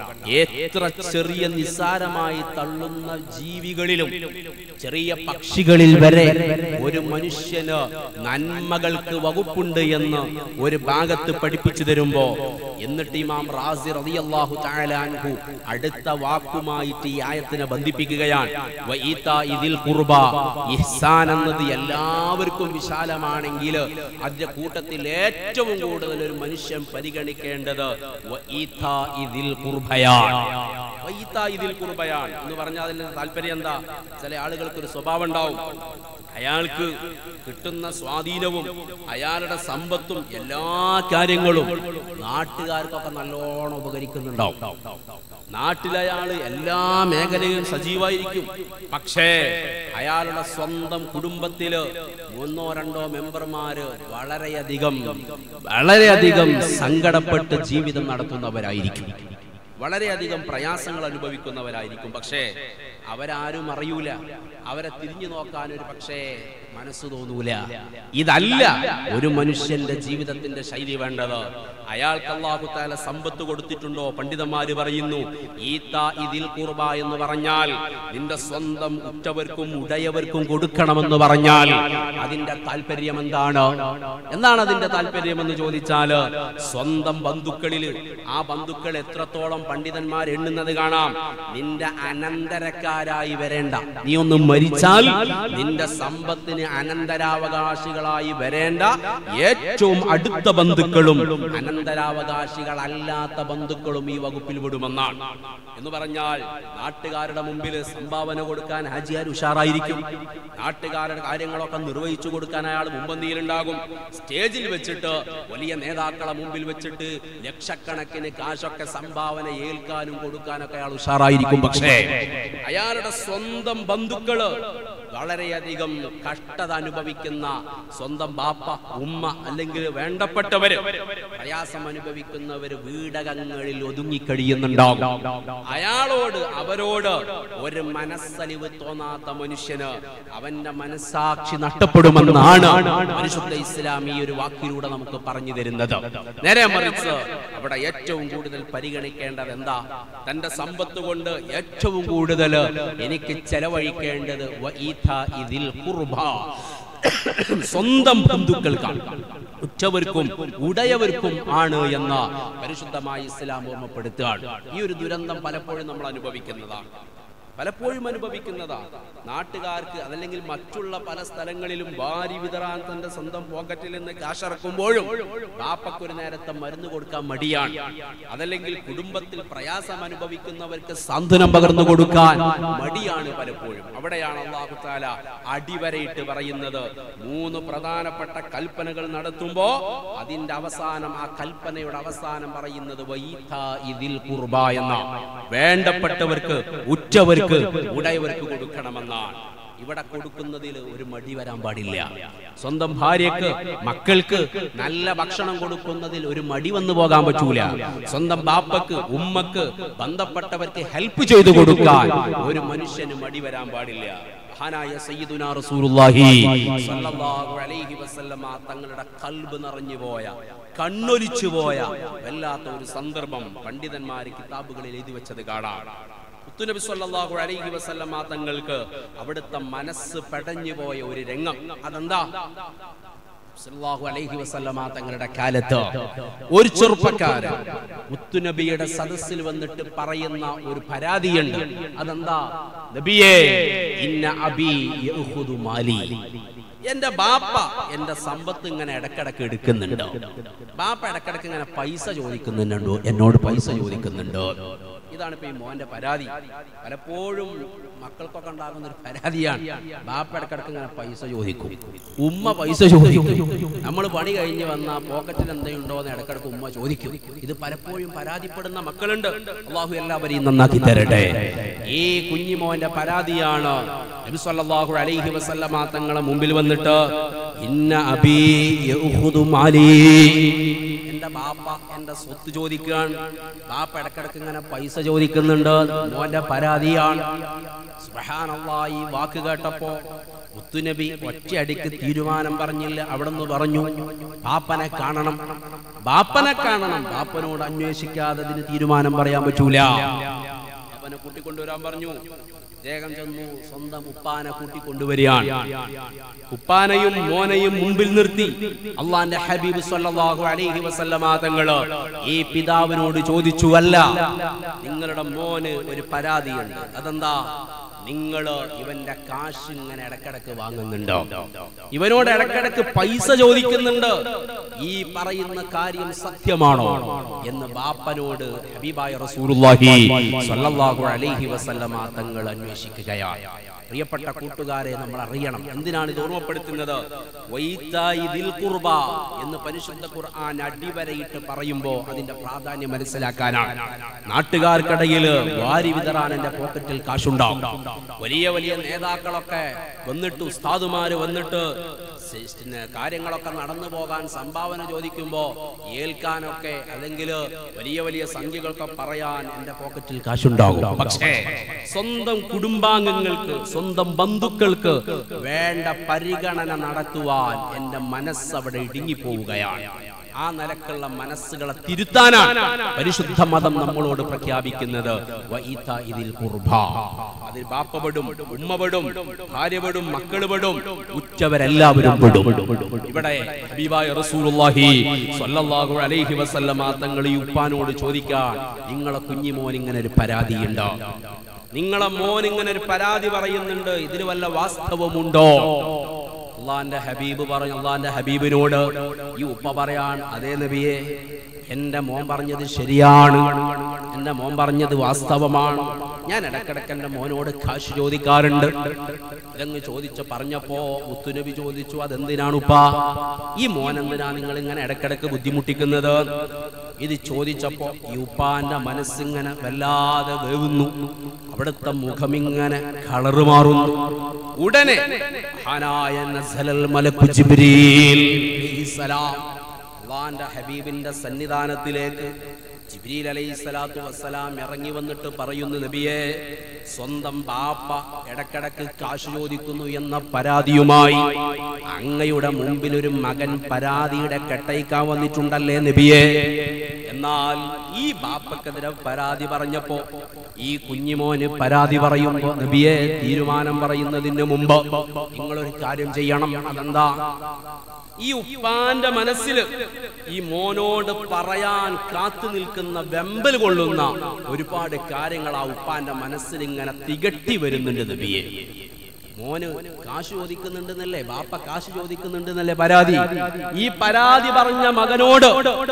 എത്ര ചെറിയ നിസ്സാരമായി തള്ളുന്ന ജീവികളിലും ചെറിയ പക്ഷികളിൽ വരെ ഒരു മനുഷ്യന് നന്മകൾക്ക് വകുപ്പുണ്ട് എന്ന് ഒരു ഭാഗത്ത് പഠിപ്പിച്ചു തരുമ്പോ എന്നിട്ട് ഇമാം റാസി റളിയല്ലാഹു തആല അൻഹു അടുത്ത വാക്കുമായിട്ട് ഈ ആയത്തിനെ ബന്ധിപ്പിക്കുകയാണ് വഈതാഇ ദിൽ ഖുർബ ഇഹ്സാൻ എന്നത് എല്ലാവർക്കും വിശാലമാണെങ്കിൽ അതിന്റെ കൂട്ടത്തിൽ ഏറ്റവും കൂടുതൽ ഒരു മനുഷ്യൻ പരിഗണിക്കേണ്ടത് വഈതാഇ ദിൽ ഖുർബയാണ് വഈതാഇ ദിൽ ഖുർബയാണ് എന്ന് പറഞ്ഞാൽ അതിന്റെ താല്പര്യം എന്താ ചില ആളുകൾക്ക് ഒരു സ്വഭാവം ഉണ്ടാവും അയാൾക്ക് കിട്ടുന്ന സ്വാധീനവും അയാളുടെ സമ്പത്തും എല്ലാ കാര്യങ്ങളും നാട്ടുകാർക്കൊക്കെ നല്ലോണം ഉപകരിക്കുന്നുണ്ടാവും നാട്ടിലയാള് എല്ലാ മേഖലയിലും സജീവായിരിക്കും പക്ഷേ അയാളുടെ സ്വന്തം കുടുംബത്തില് ഒന്നോ രണ്ടോ മെമ്പർമാര് വളരെയധികം വളരെയധികം സങ്കടപ്പെട്ട് ജീവിതം നടത്തുന്നവരായിരിക്കും വളരെയധികം പ്രയാസങ്ങൾ അനുഭവിക്കുന്നവരായിരിക്കും പക്ഷേ അവരാരും അറിയൂല അവരെ തിരിഞ്ഞു നോക്കാൻ ഒരു പക്ഷേ മനസ്സ് തോന്നൂല ഇതല്ല ഒരു മനുഷ്യന്റെ ജീവിതത്തിന്റെ ശൈലി വേണ്ടത് അയാൾക്ക് അള്ളാഹു താല സമ്പത്ത് കൊടുത്തിട്ടുണ്ടോ പണ്ഡിതന്മാര് പറയുന്നു ഈത്ത ഇതിൽ കുർബ എന്ന് പറഞ്ഞാൽ നിന്റെ സ്വന്തം ഉറ്റവർക്കും ഉടയവർക്കും കൊടുക്കണമെന്ന് പറഞ്ഞാൽ അതിന്റെ താല്പര്യം എന്താണ് എന്താണ് അതിന്റെ താല്പര്യം എന്ന് ചോദിച്ചാല് സ്വന്തം ബന്ധുക്കളിൽ ആ ബന്ധുക്കൾ എത്രത്തോളം പണ്ഡിതന്മാർ എണ്ണുന്നത് കാണാം നിന്റെ അനന്തരക്കാരായി വരേണ്ട നീ ഒന്ന് മരിച്ചാൽ നിന്റെ സമ്പത്തിന് അനന്തരാവകാശികളായി വരേണ്ട ഏറ്റവും അടുത്ത ബന്ധുക്കളും അനന്തരാവകാശികളല്ലാത്ത ബന്ധുക്കളും ഈ വകുപ്പിൽ വിടുമെന്നാണ് എന്ന് പറഞ്ഞാൽ നാട്ടുകാരുടെ മുമ്പിൽ സംഭാവന കൊടുക്കാൻ ഹാജിയാർ ഉഷാറായിരിക്കും നാട്ടുകാരുടെ കാര്യങ്ങളൊക്കെ നിർവഹിച്ചു കൊടുക്കാൻ അയാൾ മുമ്പന്തിയിലുണ്ടാകും സ്റ്റേജിൽ വെച്ചിട്ട് വലിയ നേതാക്കളെ മുമ്പിൽ വെച്ചിട്ട് ലക്ഷക്കണക്കിന് കാശൊക്കെ സംഭാവന ഏൽക്കാനും കൊടുക്കാനൊക്കെ അയാൾ ഉഷാറായിരിക്കും പക്ഷേ അയാളുടെ സ്വന്തം ബന്ധുക്കള് വളരെയധികം കഷ്ടത അനുഭവിക്കുന്ന സ്വന്തം ബാപ്പ ഉമ്മ അല്ലെങ്കിൽ വേണ്ടപ്പെട്ടവര് പ്രയാസം അനുഭവിക്കുന്നവര് വീടകങ്ങളിൽ ഒതുങ്ങിക്കഴിയുന്നുണ്ടാവും അയാളോട് അവരോട് ഒരു മനസ്സലിവ് തോന്നാത്ത മനുഷ്യന് അവന്റെ മനസ്സാക്ഷി നഷ്ടപ്പെടുമെന്നാണ് പരിശുദ്ധ ഇസ്ലാം ഈ ഒരു വാക്കിലൂടെ നമുക്ക് പറഞ്ഞു തരുന്നത് നേരെ മറിച്ച് അവിടെ ഏറ്റവും കൂടുതൽ പരിഗണിക്കേണ്ടത് എന്താ തന്റെ സമ്പത്ത് കൊണ്ട് ഏറ്റവും കൂടുതൽ എനിക്ക് ചെലവഴിക്കേണ്ടത് വഈതാഇ ദിൽ ഖുർബ. സ്വന്തം ബന്ധുക്കൾക്കാണ് ഉറ്റവർക്കും ഉടയവർക്കും ആണ് എന്ന് പരിശുദ്ധമായ ഇസ്ലാം ഓർമ്മപ്പെടുത്തുകയാണ് ഈ ഒരു ദുരന്തം പലപ്പോഴും നമ്മൾ അനുഭവിക്കുന്നതാണ് പലപ്പോഴും അനുഭവിക്കുന്നതാ നാട്ടുകാർക്ക് അതല്ലെങ്കിൽ മറ്റുള്ള പല സ്ഥലങ്ങളിലും വാരി വിതറാൻ തന്റെ സ്വന്തം പോക്കറ്റിൽ നിന്ന് കാശിറക്കുമ്പോഴും ബാപ്പക്ക് ഒരു നേരത്തെ മരുന്ന് കൊടുക്കാൻ മടിയാണ് അതല്ലെങ്കിൽ കുടുംബത്തിൽ പ്രയാസം അനുഭവിക്കുന്നവർക്ക് സാന്ത്വനം പകർന്നു കൊടുക്കാൻ മടിയാണ് പലപ്പോഴും അവിടെയാണ് അള്ളാഹു താല അടിവരയിട്ട് പറയുന്നത് മൂന്ന് പ്രധാനപ്പെട്ട കൽപ്പനകൾ നടത്തുമ്പോ അതിന്റെ അവസാനം ആ കൽപ്പനയുടെ അവസാനം പറയുന്നത് വൈത്താ ഇതിൽ കുർബ എന്ന വേണ്ടപ്പെട്ടവർക്ക് ഉറ്റവർക്ക് ഉടയവർക്ക് കൊടുക്കണമെന്നാണ് ഇവിടെ കൊടുക്കുന്നതിൽ ഒരു മടി വരാൻ പാടില്ല സ്വന്തം ഭാര്യക്ക് മക്കൾക്ക് നല്ല ഭക്ഷണം കൊടുക്കുന്നതിൽ ഒരു മടി വന്നു പോകാൻ പറ്റൂല സ്വന്തം ബാപ്പക്ക് ഉമ്മക്ക് ബന്ധപ്പെട്ടവർക്ക് ഹെൽപ്പ് ചെയ്തു കൊടുക്കാൻ ഒരു മനുഷ്യന് മടി വരാൻ പാടില്ല മഹാനായ സയ്യിദുനാ റസൂലുള്ളാഹി സ്വല്ലല്ലാഹു അലൈഹി വസല്ലമ തങ്ങളുടെ കൽബ് നിറഞ്ഞു പോയ കണ്ണൊലിച്ചു പോയ വല്ലാത്ത ഒരു സന്ദർഭം പണ്ഡിതന്മാർ കിതാബുകളിൽ എഴുതി വെച്ചത് കാണാം മുത്തുനബി സല്ലല്ലാഹു അലൈഹി വസല്ലമ തങ്ങൾക്ക് അവിടുത്തെ മനസ്സ് പെടഞ്ഞു പോയ ഒരു രംഗം അതെന്താ സല്ലല്ലാഹു അലൈഹി വസല്ലമ തങ്ങളുടെ കാലത്ത് ഒരു ചെറുപ്പക്കാരൻ മുത്തുനബിയുടെ സദസ്സിൽ വന്നിട്ട് പറയുന്ന ഒരു പരാതിയുണ്ട് അതെന്താ നബിയേ ഇന്ന അബി യഖുദു മാലി എന്റെ ബാപ്പ എന്റെ സമ്പത്ത് ഇങ്ങനെ ഇടക്കിടക്ക് എടുക്കുന്നുണ്ടോ ബാപ്പ ഇടക്കിടക്ക് ഇങ്ങനെ പൈസ ചോദിക്കുന്നുണ്ടോ എന്നോട് പൈസ ചോദിക്കുന്നുണ്ടോ ഇതാണ് ഇപ്പൊ ഈ മോന്റെ പരാതി പലപ്പോഴും മക്കൾക്കൊക്കെ ഉണ്ടാകുന്ന ഒരു പരാതിയാണ് ബാപ്പ ഇടക്കിടക്ക് ഇങ്ങനെ പൈസ ചോദിക്കും ഉമ്മ പൈസ ചോദിക്കും നമ്മൾ പണി കഴിഞ്ഞ് വന്ന പോക്കറ്റിൽ എന്തെയുണ്ടോ എന്ന് ഇടക്കിടക്ക് ഉമ്മ ചോദിക്കും ഇത് പലപ്പോഴും പരാതിപ്പെടുന്ന മക്കളുണ്ട് അള്ളാഹു എല്ലാവരെയും നന്നാക്കി തരട്ടെ ഈ കുഞ്ഞിമോന്റെ പരാതിയാണ് നബി സല്ലല്ലാഹു അലൈഹി വസല്ലമ തങ്ങളെ മുമ്പിൽ വന്നിട്ട് ഇന്ന അബീ യഖുദു മാലി എന്റെ ബാപ്പ എന്റെ സ്വത്ത് ചോദിക്കാൻ ബാപ്പ ഇടക്കിടക്ക് ഇങ്ങനെ പൈസ ചോദിക്കുന്നുണ്ട് മോന്റെ പരാതിയാണ് സുബ്ഹാനല്ലാഹ് ഈ വാക്ക് കേട്ടപ്പോ മുത്തുനബി ഒറ്റയടിക്ക് തീരുമാനം പറഞ്ഞില്ല അവിടുന്ന് പറഞ്ഞു ബാപ്പനെ കാണണം ബാപ്പനെ കാണണം ബാപ്പനോട് അന്വേഷിക്കാതെ അതിന് തീരുമാനം പറയാൻ പറ്റൂല അവനെ കൂട്ടിക്കൊണ്ടുവരാൻ പറഞ്ഞു അദ്ദേഹം ചെന്നു സ്വന്തം ഉപ്പാനെ കൂട്ടിക്കൊണ്ടുവരികയാണ് ഉപ്പാനെയും മോനെയും മുമ്പിൽ നിർത്തി അള്ളാന്റെ ഹബീബ് സല്ലല്ലാഹു അലൈഹി വസല്ലമ തങ്ങള് ഈ പിതാവിനോട് ചോദിച്ചു അല്ല നിങ്ങളുടെ മോന് ഒരു പരാതിയുണ്ട് അതെന്താ നിങ്ങള് ഇവന്റെ കാശ് ഇങ്ങനെ ഇടക്കിടക്ക് വാങ്ങുന്നുണ്ടോ ഇവനോട് ഇടക്കിടക്ക് പൈസ ചോദിക്കുന്നുണ്ട് ഈ പറയുന്ന കാര്യം സത്യമാണോ എന്ന് ബാപ്പനോട് ഹബീബായ റസൂലുള്ളാഹി സ്വല്ലല്ലാഹു അലൈഹി വസല്ലമ തങ്ങൾ അന്വേഷിക്കുകയാണ് പ്രിയപ്പെട്ട കൂട്ടുകാരെ നമ്മൾ അറിയണം എന്തിനാണ് ഇത് ഓർമ്മപ്പെടുത്തുന്നത് വൈത്തായി ദിൽ ഖുർബ എന്ന് പരിശുദ്ധ ഖുർആൻ അടിവരയിട്ട് പറയുമ്പോ അതിന്റെ പ്രാധാന്യം മനസ്സിലാക്കാനാണ് നാട്ടുകാർക്കിടയിൽ വാരി വിതറാൻ എന്റെ പോക്കറ്റിൽ കാശുണ്ടാവും വലിയ വലിയ നേതാക്കളൊക്കെ വന്നിട്ട് ഉസ്താദുമാര് വന്നിട്ട് പിന്നെ കാര്യങ്ങളൊക്കെ നടന്നു പോകാൻ സംഭാവന ചോദിക്കുമ്പോ ഏൽക്കാനൊക്കെ അല്ലെങ്കിൽ വലിയ വലിയ സംഖ്യകളൊക്കെ പറയാൻ എന്റെ പോക്കറ്റിൽ കാശുണ്ടാകും പക്ഷേ സ്വന്തം കുടുംബാംഗങ്ങൾക്ക് സ്വന്തം ബന്ധുക്കൾക്ക് വേണ്ട പരിഗണന നടത്തുവാൻ എന്റെ മനസ്സ് അവിടെ ഇടുങ്ങിപ്പോവുകയാണ് ആ നിലക്കുള്ള മനസ്സുകളെ തിരുത്താനാണ് പരിശുദ്ധ മതം നമ്മളോട് പ്രഖ്യാപിക്കുന്നത് വഇത ഇതിൽ ഖുർബ. അതിൽ ബാപ്പപെടും ഉമ്മപെടും ഭാര്യപെടും മക്കളുപെടും ഉറ്റവരെല്ലാവരും പെടും ഇവിടെ ഹബീബായ റസൂലുള്ളാഹി സ്വല്ലല്ലാഹു അലൈഹി വസല്ലമ തങ്ങൾ ഈ ഉപ്പാനോട് ചോദിക്കാൻ നിങ്ങളെ കുഞ്ഞിമോൻ ഇങ്ങനെ ഒരു പരാതിയുണ്ടോ നിങ്ങളെ മോൻ ഇങ്ങനെ ഒരു പരാതി പറയുന്നുണ്ട് ഇതിന് വല്ല വാസ്തവമുണ്ടോ അള്ളാന്റെ ഹബീബ് പറഞ്ഞു അള്ളാന്റെ ഹബീബിനോട് ഈ ഉപ്പ പറയാൻ അതേ നബിയെ എന്റെ മോൻ പറഞ്ഞത് ശരിയാണ് എന്റെ മോൻ പറഞ്ഞത് വാസ്തവമാണ് ഞാൻ ഇടക്കിടക്ക് എന്റെ മോനോട് കാശ് ചോദിക്കാറുണ്ട് ഇതങ്ങ് ചോദിച്ചു പറഞ്ഞപ്പോ മുത്തുനബി ചോദിച്ചു അതെന്തിനാണ് ഉപ്പ ഈ മോൻ എന്തിനാ നിങ്ങൾ ഇങ്ങനെ ഇടക്കിടക്ക് ബുദ്ധിമുട്ടിക്കുന്നത് ഇത് ചോദിച്ചപ്പോ ഈ ഉപ്പാന്റെ മനസ്സിങ്ങനെ വല്ലാതെ വേവുന്നു അവിടുത്തെ മുഖമിങ്ങനെ കളറ് മാറുന്നു ഉടനെ മഹാനായ നസലൽ മലക്കു ജിബ്രീൽ അലൈഹിസ്സലാം അള്ളാന്റെ ഹബീബിന്റെ സന്നിധാനത്തിലേക്ക് ജിബ്രീൽ അലൈഹി സ്വലാത്തു വസ്സലാം ഇറങ്ങി വന്നിട്ട് പറയുന്നു നബിയെ സ്വന്തം ബാപ്പ ഇടക്കിടക്ക് കാശ് ചോദിക്കുന്നു എന്ന പരാതിയുമായി അങ്ങയുടെ മുമ്പിൽ ഒരു മകൻ പരാതിയുടെ കെട്ടയിക്കാൻ വന്നിട്ടുണ്ടല്ലേ നബിയെ എന്നാൽ ഈ ബാപ്പക്കെതിരെ പരാതി പറഞ്ഞപ്പോ ഈ കുഞ്ഞിമോന് പരാതി പറയുമ്പോ നബിയെ തീരുമാനം പറയുന്നതിന് മുമ്പ് നിങ്ങളൊരു കാര്യം ചെയ്യണം അതെന്താ ഈ ഉപ്പാന്റെ മനസ്സിൽ ഈ മോനോട് പറയാൻ കാത്തു നിൽക്കുന്ന വെമ്പൽ കൊള്ളുന്ന ഒരുപാട് കാര്യങ്ങൾ ആ ഉപ്പാന്റെ മനസ്സിൽ ഇങ്ങനെ തികട്ടി വരുന്നുണ്ട് നബിയെ മോന് കാശ് ചോദിക്കുന്നുണ്ടെന്നല്ലേ ബാപ്പ കാശ് ചോദിക്കുന്നുണ്ടെന്നല്ലേ പരാതി ഈ പരാതി പറഞ്ഞ മകനോട്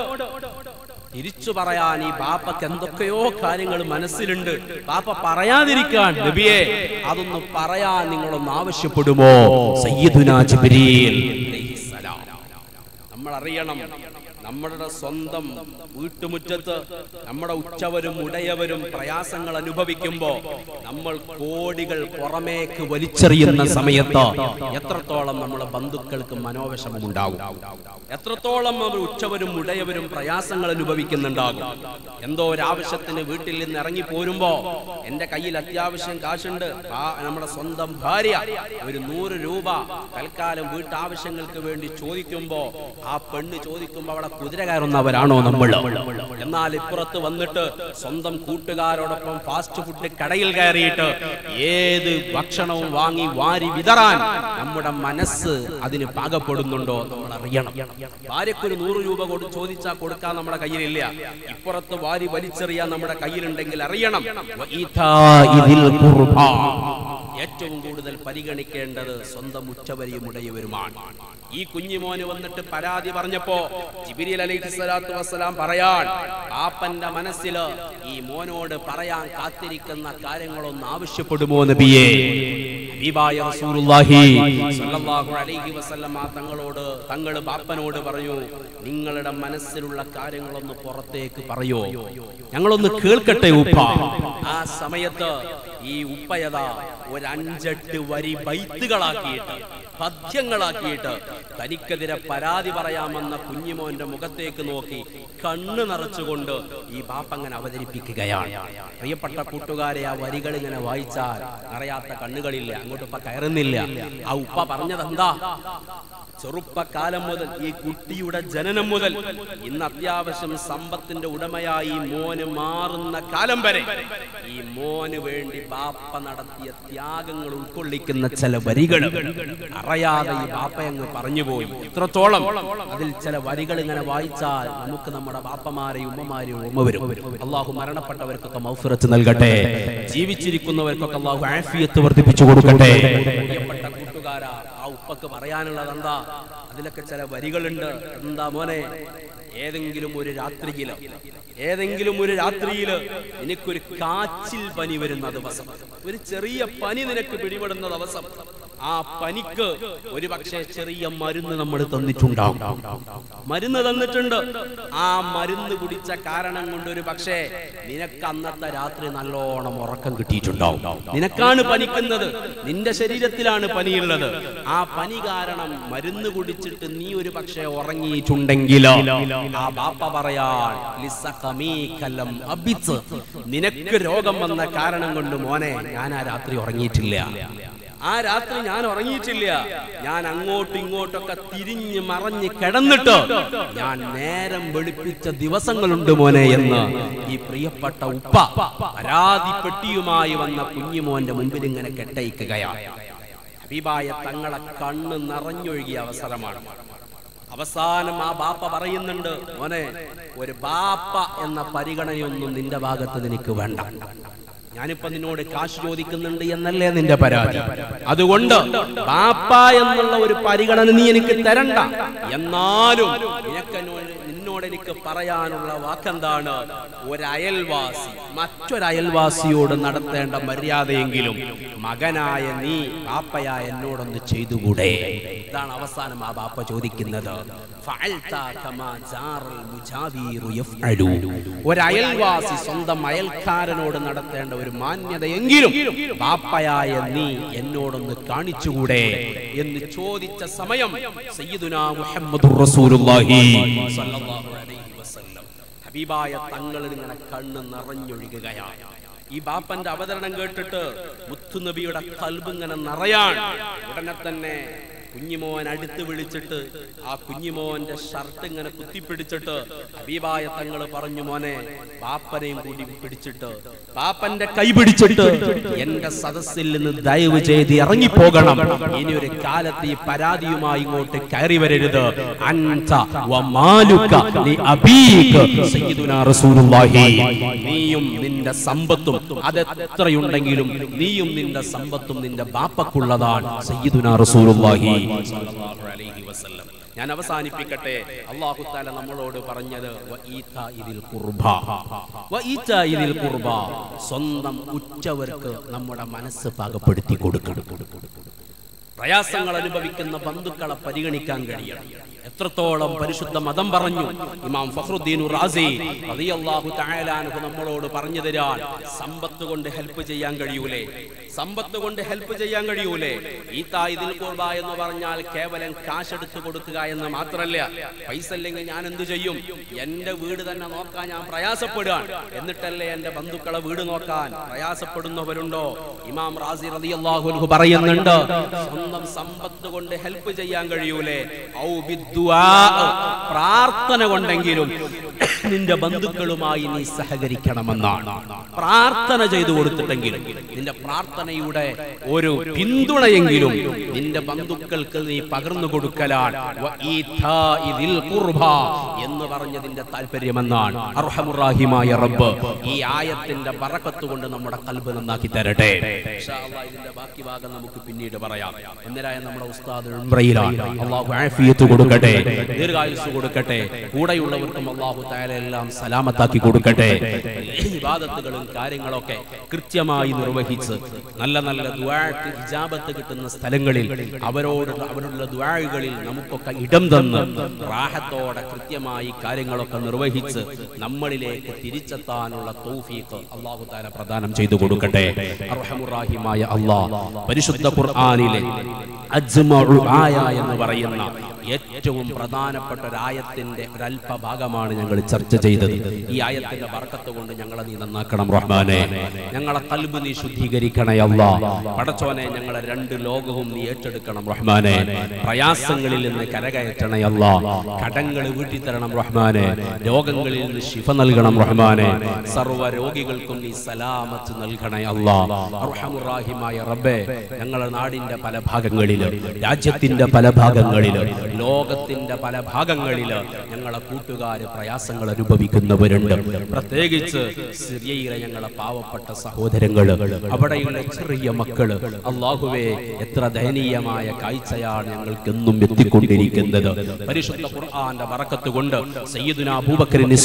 തിരിച്ചു പറയാൻ ഈ ബാപ്പക്ക് എന്തൊക്കെയോ കാര്യങ്ങൾ മനസ്സിലുണ്ട് ബാപ്പ പറയാതിരിക്കാൻ നബിയെ അതൊന്ന് പറയാൻ നിങ്ങളൊന്ന് ആവശ്യപ്പെടുമോ സയ്യിദുനാ ജിബ്രീൽ അലൈഹിസ്സലാം. നമ്മൾ അറിയണം നമ്മളുടെ സ്വന്തം വീട്ടുമുറ്റത്ത് നമ്മുടെ ഉച്ചവരും ഉടയവരും പ്രയാസങ്ങൾ അനുഭവിക്കുമ്പോ നമ്മൾ കോടികൾ പുറമേക്ക് വലിച്ചെറിയുന്ന സമയത്ത് എത്രത്തോളം നമ്മളെ ബന്ധുക്കൾക്ക് മനോവിഷമം ഉണ്ടാകും എത്രത്തോളം അവർ ഉച്ചവരും ഉടയവരും പ്രയാസങ്ങൾ അനുഭവിക്കുന്നുണ്ടാകും എന്തോ ഒരാവശ്യത്തിന് വീട്ടിൽ നിന്ന് ഇറങ്ങി പോരുമ്പോ എന്റെ കയ്യിൽ അത്യാവശ്യം കാശുണ്ട് ആ നമ്മുടെ സ്വന്തം ഭാര്യ ഒരു നൂറ് രൂപ തൽക്കാലം വീട്ടാവശ്യങ്ങൾക്ക് വേണ്ടി ചോദിക്കുമ്പോ ആ പെണ്ണ് ചോദിക്കുമ്പോ അവിടെ കുതിര കയറുന്നവരാണോ നമ്മൾ എന്നാൽ ഇപ്പുറത്ത് വന്നിട്ട് സ്വന്തം കൂട്ടുകാരോടൊപ്പം ഫാസ്റ്റ് ഫുഡ് കടയിൽ കയറിയിട്ട് ഏത് ഭക്ഷണവും വാങ്ങി വാരി വിതറാൻ നമ്മുടെ മനസ്സ് അതിന് പാകപ്പെടുന്നുണ്ടോ നമ്മൾ അറിയണം ഭാര്യക്കൊരു നൂറ് രൂപ കൊടു ചോദിച്ചാൽ കൊടുക്കാൻ നമ്മുടെ കയ്യിലില്ല ഇപ്പുറത്ത് വാരി വലിച്ചെറിയാൻ നമ്മുടെ കയ്യിലുണ്ടെങ്കിൽ അറിയണം വഇതാഇദിൽ ഖുർബാ. ഏറ്റവും കൂടുതൽ പരിഗണിക്കേണ്ടത് സ്വന്തം ഉച്ചവരിയും ഉടയവരുമാണ് ഈ കുഞ്ഞിമോന് വന്നിട്ട് പരാതി പറഞ്ഞപ്പോ ജിബിരിൽ അലൈഹി സ്വലാത്തു വസ്സലാം പറയാൻ പാപ്പന്റെ മനസ്സിൽ ഈ മോനോട് പറയാൻ കാത്തിരിക്കുന്ന കാര്യങ്ങളൊന്ന് ആവശ്യപ്പെടുമോ നബിയേ ഹബീബായ റസൂലുള്ളാഹി സ്വല്ലല്ലാഹു അലൈഹി വസല്ലമ തങ്ങളോട് തങ്ങൾ ബാപ്പനോട് പറയൂ നിങ്ങളുടെ മനസ്സിലുള്ള കാര്യങ്ങളൊന്ന് പുറത്തേക്ക് പറയോ ഞങ്ങളൊന്ന് കേൾക്കട്ടെ ഉപ്പ ആ സമയത്ത് ഈ ഉപ്പയത ഒരു അഞ്ചെട്ട് വരി ബൈത്തുകളാക്കിയിട്ട് പദ്യങ്ങളാക്കിയിട്ട് തനിക്കെതിരെ പരാതി പറയാമെന്ന കുഞ്ഞിമോന്റെ മുഖത്തേക്ക് നോക്കി കണ്ണ് നിറച്ചുകൊണ്ട് ഈ ബാപ്പ അങ്ങനെ അവതരിപ്പിക്കുകയാണ് പ്രിയപ്പെട്ട കൂട്ടുകാരെ ആ വരികൾ ഇങ്ങനെ വായിച്ചാൽ അറിയാത്ത കണ്ണുകളില്ല അങ്ങോട്ട് ഇപ്പൊ കയറുന്നില്ല ആ ഉപ്പ പറഞ്ഞത് എന്താ ചെറുപ്പകാലം മുതൽ ഈ കുട്ടിയുടെ ജനനം മുതൽ ഇന്ന് അത്യാവശ്യം സമ്പത്തിന്റെ ഉടമയായി ഈ മോന് മാറുന്ന കാലം വരെ ഈ മോന് വേണ്ടി ബാപ്പ നടത്തിയ ത്യാഗങ്ങൾ ഉൾക്കൊള്ളിക്കുന്ന ചില വരികൾ അറിയാതെ ഈ ബാപ്പ അങ്ങ് പറഞ്ഞുപോയി ഇത്രത്തോളം അതിൽ ചില വരികൾ ഇങ്ങനെ വായിച്ചാൽ നമുക്ക് നമ്മുടെ ബാപ്പമാരെയും ഉമ്മമാരെയും ഓർമ്മ വരും അള്ളാഹു മരണപ്പെട്ടവർക്കൊക്കെ മൗഫിറത്ത് നൽകട്ടെ ജീവിച്ചിരിക്കുന്നവർക്കൊക്കെ അള്ളാഹു ആഫിയത്ത് വർദ്ധിപ്പിച്ചു കൊടുക്കട്ടെ പ്രിയപ്പെട്ട കൂട്ടുകാരാ ആ ഉപ്പക്ക് പറയാനുള്ളത് എന്താ അതിലൊക്കെ ചില വരികളുണ്ട് എന്താ മോനെ ഏതെങ്കിലും ഒരു രാത്രിയില് ഏതെങ്കിലും ഒരു രാത്രിയില് നിനക്കൊരു കാച്ചിൽ പനി വരുന്ന ദിവസം ഒരു ചെറിയ പനി നിനക്ക് പിടിപെടുന്ന ദിവസം ആ പനിക്ക് ഒരു പക്ഷേ ചെറിയ മരുന്ന് നമ്മൾ തന്നിട്ടുണ്ടാവും മരുന്ന് തന്നിട്ടുണ്ട് ആ മരുന്ന് കുടിച്ച കാരണം കൊണ്ട് ഒരു പക്ഷേ നിനക്ക് അന്നത്തെ രാത്രി നല്ലോണം ഉറക്കം കിട്ടിയിട്ടുണ്ടാവും നിനക്കാണ് പനിക്കുന്നത് നിന്റെ ശരീരത്തിലാണ് പനിയുള്ളത് ആ പനി കാരണം മരുന്ന് കുടിച്ചിട്ട് നീ ഒരു പക്ഷേ ഉറങ്ങിയിട്ടുണ്ടെങ്കിൽ ആ ബാപ്പ പറയാൻ ലിസഖമീകലം അബിത്ത്. നിനക്ക് രോഗം വന്ന കാരണം കൊണ്ട് മോനെ ഞാൻ ആ രാത്രി ഉറങ്ങിയിട്ടില്ല ആ രാത്രി ഞാൻ ഉറങ്ങിയിട്ടില്ല ഞാൻ അങ്ങോട്ടും ഇങ്ങോട്ടൊക്കെ തിരിഞ്ഞ് മറഞ്ഞ് കിടന്നിട്ട് ഞാൻ നേരം വെളുപ്പിച്ച ദിവസങ്ങളുണ്ട് മോനെ എന്ന് ഈ പ്രിയപ്പെട്ട ഉപ്പ പരാതിപ്പെട്ടിയുമായി വന്ന കുഞ്ഞുമോന്റെ മുമ്പിൽ ഇങ്ങനെ കെട്ടയിക്കുകയാണ് ഹബീബായ തങ്ങളെ കണ്ണ് നിറഞ്ഞൊഴുകിയ അവസരമാണ് അവസാനം ആ ബാപ്പ പറയുന്നുണ്ട് മോനെ ഒരു ബാപ്പ എന്ന പരിഗണനയൊന്നും നിന്റെ ഭാഗത്ത് നിനക്ക് വേണ്ട ഞാനിപ്പോ നിന്നോട് കാശ് ചോദിക്കുന്നുണ്ട് എന്നല്ലേ നിന്റെ പരാതി അതുകൊണ്ട് ബാപ്പ എന്നുള്ള ഒരു പരിഗണന നീ എനിക്ക് തരണ്ട എന്നാലും നിനക്ക് എന്നോട് നിന്നോട് എനിക്ക് പറയാനുള്ള വാക്കെന്താണ് ഒരു അയൽവാസി മറ്റൊരു അയൽവാസിയോട് നടത്തേണ്ട മര്യാദയെങ്കിലും മകനായ നീ ബാപ്പയായ എന്നോടൊന്ന് ചെയ്തുകൂടെ ഇതാണ് അവസാനം ആ ബാപ്പ ചോദിക്കുന്നത് ഫഅൽത കമാ ജാറൽ മുജാവീറു യഫ്അലു. ഒരു അയൽവാസി സ്വന്തം അയൽക്കാരനോട് നടത്തേണ്ട ഒരു മാന്യതയെങ്കിലും ബാപ്പയായ നീ എന്നോടൊന്ന് കാണിച്ചുകൂടെ എന്ന് ചോദിച്ച സമയം സയ്യിദുനാ മുഹമ്മദുർ റസൂലുള്ളാഹി സ്വല്ലല്ലാഹു അലൈഹി വസല്ലം ഹബീബായ തങ്ങളിൽ ഇങ്ങനെ കണ്ണ് നിറഞ്ഞൊഴുകുകയാണ് ഈ ബാപ്പന്റെ അവതരണം കേട്ടിട്ട് മുത്തുനബിയുടെ കൽബ് ഇങ്ങനെ നിറയാൻ ഉടനെ തന്നെ കുഞ്ഞിമോൻ അടുത്ത് വിളിച്ചിട്ട് ആ കുഞ്ഞിമോന്റെ ഷർട്ട് ഇങ്ങനെ കുത്തിപ്പിടിച്ചിട്ട് ഹബീബായ തങ്ങൾ പറഞ്ഞു മോനെ പാപ്പനെയും കൂടി പിടിച്ചിട്ട് പാപ്പന്റെ കൈ പിടിച്ചിട്ട് എന്റെ സദസ്സിൽ നിന്ന് ദയവ് ചെയ്ത് ഇറങ്ങിപ്പോകണം ഇനി ഒരു കാലത്ത് ഈ പരാതിയുമായി ഇങ്ങോട്ട് കയറി വരരുത് അൻത വമാലുക ലി അബീക സയ്യിദുനാ റസൂലുള്ളാഹി നീയും നിന്റെ സമ്പത്തും അതെത്രയുണ്ടെങ്കിലും നീയും നിന്റെ സമ്പത്തും നിന്റെ ബാപ്പക്കുള്ളതാണ് സയ്യിദുനാ റസൂലുള്ളാഹി സ്വല്ലല്ലാഹു അലൈഹി വസല്ലം ഞാൻ അവസാനിപ്പിക്കട്ടെ അള്ളാഹു താല നമ്മളോട് പറഞ്ഞത് വ ഈതാഇദിൽ ഖുർബ. വ ഈതാഇദിൽ ഖുർബ. സ്വന്തം ഉറ്റവർക്ക് നമ്മുടെ മനസ്സ് പാകപ്പെടുത്തി കൊടുക്കണം പ്രയാസങ്ങൾ അനുഭവിക്കുന്ന ബന്ധുക്കളെ പരിഗണിക്കാൻ കഴിയണം എത്രത്തോളം പരിശുദ്ധ മതം പറഞ്ഞു ഇമാം ഫഖ്റുദ്ദീൻ റാസി റളിയല്ലാഹു തആല അൻഹു നമ്മളോട് പറഞ്ഞു തരാൻ സമ്പത്ത് കൊണ്ട് ഹെൽപ്പ് ചെയ്യാൻ കഴിയൂലേ സമ്പത്ത് കൊണ്ട് ഹെൽപ്പ് ചെയ്യാൻ കഴിയൂലേ ഈ തായിദിൽ ഖുർബ എന്ന് പറഞ്ഞാൽ കേവലം കാശ് എടുത്തു കൊടുക്കുക എന്ന് മാത്രമല്ല പൈസ ഇല്ലെങ്കിൽ ഞാൻ എന്ത് ചെയ്യും എന്റെ വീട് തന്നെ നോക്കാൻ ഞാൻ പ്രയാസപ്പെടുകയാണ് എന്നിട്ടല്ലേ എന്റെ ബന്ധുക്കളെ വീട് നോക്കാൻ പ്രയാസപ്പെടുന്നവരുണ്ടോ ഇമാം റാസി റളിയല്ലാഹു അൻഹു പറയുന്നുണ്ട് സ്വന്തം സമ്പത്ത് കൊണ്ട് ഹെൽപ്പ് ചെയ്യാൻ കഴിയൂലേ ഔ ബിദ്ദുആ. പ്രാർത്ഥന കൊണ്ടെങ്കിലും നിന്റെ ബന്ധുക്കളുമായി നീ സഹകരിക്കണമെന്നാണ് പ്രാർത്ഥന ചെയ്തു കൊടുത്തിട്ടെങ്കിലും നിന്റെ പ്രാർത്ഥനയുടെ ഒരു പിന്തുണയെങ്കിലും നിന്റെ ബന്ധുക്കൾക്ക് നീ പകർന്നു കൊടുക്കലാണ് വ ഈഥാഇദിൽ ഖുർബ എന്ന് പറഞ്ഞതിന്റെ താല്പര്യമെന്നാണ് അർഹമുറാഹിമായ റബ്ബ് ഈ ആയത്തിന്റെ ബറക്കത്ത് കൊണ്ട് നമ്മുടെ കൽബ് നന്നാക്കി തരട്ടെ ഇൻഷാ അല്ലാഹ് ഇതിന്റെ ബാക്കി ഭാഗം നമുക്ക് പിന്നീട് പറയാം ഒന്നരായ നമ്മുടെ ഉസ്താദ് ഉംറയിലാണ് അള്ളാഹു ആഫിയത്ത് കൊടുക്കട്ടെ ദീർഘായുസ് കൊടുക്കട്ടെ കൂടെയുള്ളവർക്കും അള്ളാഹു താല എല്ലാം സലാമത്താക്കി കൊടുക്കട്ടെ ഇബാദത്തുകളും കാര്യങ്ങളൊക്കെ കൃത്യമായി നിർവഹിച്ച് നല്ല നല്ല ദുആക്ക് ഇജാബത്ത് കിട്ടുന്ന സ്ഥലങ്ങളിൽ അവരോട് അവരുടെ ദുആകളിൽ നമുക്കൊക്കെ ഇടം തന്ന് റാഹത്തോടെ കൃത്യമായി കാര്യങ്ങളൊക്കെ നിർവഹിച്ച് നമ്മളിലേക്ക് തിരിച്ചെത്താനുള്ള തൗഫീഖ് അള്ളാഹു താല പ്രദാനം ചെയ്തു കൊടുക്കട്ടെ അർഹമുറാഹിമായ അള്ളാഹ് പരിശുദ്ധ ഖുർആനിലെ അജ്മഉ ആയ എന്ന് പറയുന്ന ഏറ്റവും പ്രധാനപ്പെട്ട ഒരു ആയത്തിന്റെ ഒരല്പ ഭാഗമാണ് ഞങ്ങൾ ചർച്ച ചെയ്തത് ഈ ആയത്തിന്റെ ബർക്കത്ത് കൊണ്ട് ഞങ്ങളെ നീ നന്നാക്കണം റഹ്മാനെ ഞങ്ങളെ കൽബ് നീ ശുദ്ധീകരിക്കണേ അല്ലാ പടച്ചോനെ ഞങ്ങളെ രണ്ട് ലോകവും നീ ഏറ്റെടുക്കണം റഹ്മാനെ പ്രയാസങ്ങളിൽ നിന്ന് കരകയറ്റണേ അല്ലാ കടങ്ങൾ വീട്ടി തരണം റഹ്മാനെ രോഗങ്ങളിൽ നിന്ന് ശിഫ നൽകണം റഹ്മാനെ സർവ്വ രോഗികൾക്കും നീ സലാമത്ത് നൽകണേ അല്ലാ അർഹമുറാഹിമായ റബ്ബേ ഞങ്ങളുടെ നാടിന്റെ പല ഭാഗങ്ങളില് രാജ്യത്തിന്റെ പല ഭാഗങ്ങളില് ലോകത്തിന്റെ പല ഭാഗങ്ങളില് ഞങ്ങളെ കൂട്ടുകാര് പ്രയാസങ്ങൾ അനുഭവിക്കുന്നവരുണ്ട് പ്രത്യേകിച്ച് സിറിയയിലെ ഞങ്ങളെ പാവപ്പെട്ട സഹോദരങ്ങള് അവിടെയുള്ള ചെറിയ മക്കള് അള്ളാഹുവേ എത്ര ദയനീയമായ കാഴ്ചയാണ് ഞങ്ങൾക്ക് എന്നും എത്തിക്കൊണ്ടിരിക്കുന്നത് പരിശുദ്ധ ഖുർആന്റെ ബറക്കത്ത് കൊണ്ട് സയ്യിദുന അബൂബക്കറിന്